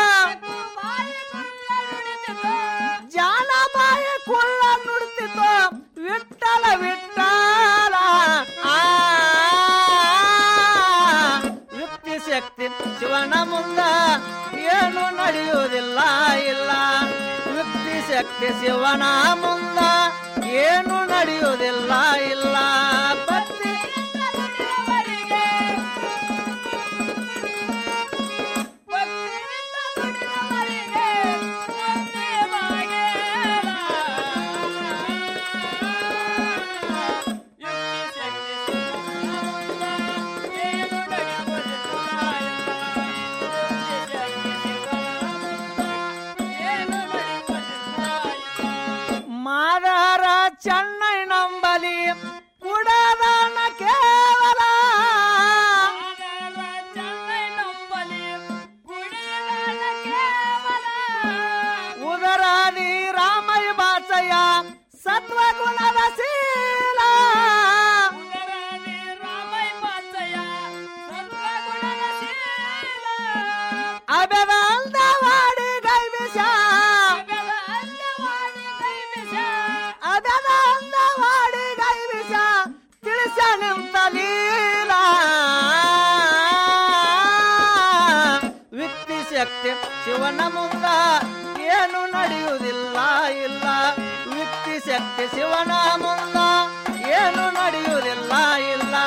ಜಾನ ಬಾಯಿ ಕುಳ್ಳ ನುಡಿತಿತ್ತು ವಿಠಲ ವಿಠಲ ಆ ಯುಕ್ತಿ ಶಕ್ತಿ ಶಿವನ ಮುಂದ ಏನು ನಡೆಯುವುದಿಲ್ಲ ಇಲ್ಲ ಯುಕ್ತಿ ಶಕ್ತಿ ಶಿವನ ಮುಂದ ಏನು ನಡೆಯುವುದಿಲ್ಲ ಇಲ್ಲ ಭಕ್ತಿ ಮಾದರ ಚೆನ್ನೈ ನಂಬಲಿ ಕುಡದನ ಕೇವಲ ಉದರಾದಿ ರಾಮಯ್ಯ ಬಾಸಯ್ಯ ಸತ್ವಗುಣದ ಶೀಲ ಅಬೆದ ಅಂದವಾಡಿ ಗೈವಿಷ ಅಬೆದ ಅಂದವಾಡಿ ಗೈವಿಷ ತಿಳಿಸ ನಿಂತ ಲೀಲ ವ್ಯಕ್ತಿ ಶಕ್ತಿ ಶಿವನ ಮುಂದ ಏನು ನಡೆಯುವುದಿಲ್ಲ ಇಲ್ಲ ವ್ಯಕ್ತಿ ಶಕ್ತಿ ಶಿವನ ಮುಂದ ಏನು ನಡೆಯುವುದಿಲ್ಲ ಇಲ್ಲ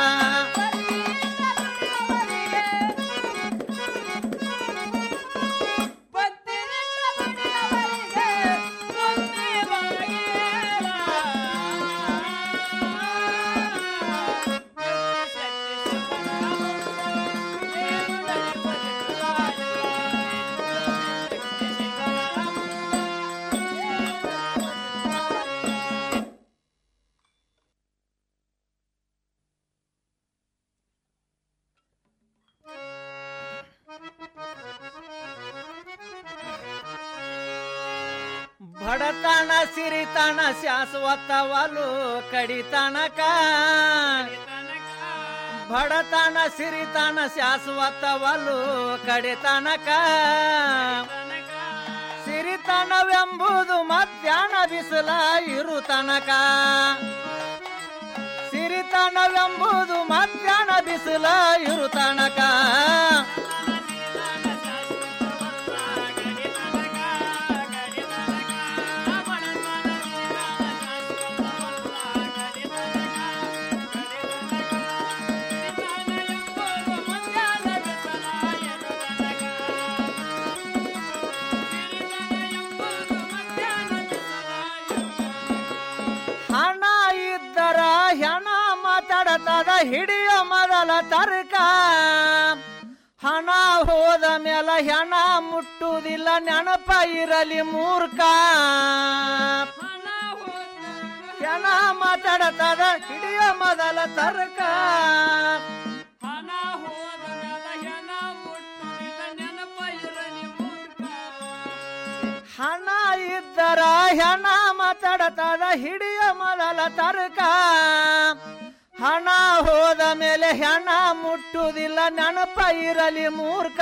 ಬಡತನ ಸಿರಿತನ ಶಾಶ್ವತವಲು ಕಡಿತನಕ ಬಡತನ ಸಿರಿತನ ಶಾಶ್ವತವಲು ಕಡಿತನಕ ಸಿರಿತನವೆಂಬುದು ಮಧ್ಯಾಹ್ನ ಬಿಸಿಲ ಇರು ತನಕ ಸಿರಿತನವೆಂಬುದು ಮಧ್ಯಾಹ್ನ ಬಿಸಿಲ ಇರು ತನಕ ಹಣ ಇದ್ದರ ಹೆಣ ಮಾತಾಡತದ ಹಿಡಿಯ ಮೊದಲ ತರ್ಕ ಹಣ ಹೋದ ಮೇಲೆ ಹೆಣ ಮುಟ್ಟುವುದಿಲ್ಲ ನೆನಪ ಇರಲಿ ಮೂರ್ಖ ಹೆಣ ಮಾತಾಡತದ ಹಿಡಿಯ ಮೊದಲ ತರ್ಕ ಇದ್ದರ ಹೆಣ ಮಾತಾಡತದ ಹಿಡಿಯ ಮೊದಲ ತರ್ಕ ಹಣ ಹೋದ ಮೇಲೆ ಹೆಣ ಮುಟ್ಟುವುದಿಲ್ಲ ನೆನಪ ಇರಲಿ ಮೂರ್ಖ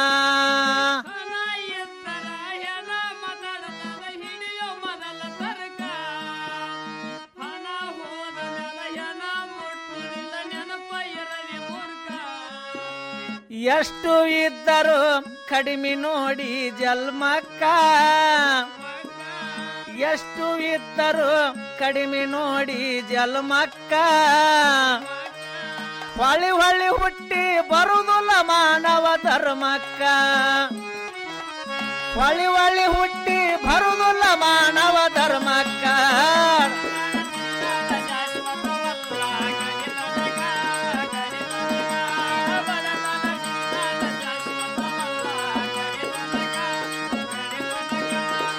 ಎಷ್ಟು ಇದ್ದರು ಕಡಿಮೆ ನೋಡಿ ಜಲ್ಮಕ್ಕ ಎಷ್ಟು ಇದ್ದರು ಕಡಿಮೆ ನೋಡಿ ಜಲ್ಮಕ್ಕ ಹೊಳಿ ಹೊಳಿ ಹುಟ್ಟಿ ಬರುವುದಿಲ್ಲ ಮಾನವ ಧರ್ಮಕ್ಕ ಹೊಳಿ ಹೊಳಿ ಹುಟ್ಟಿ ಬರುವುದಿಲ್ಲ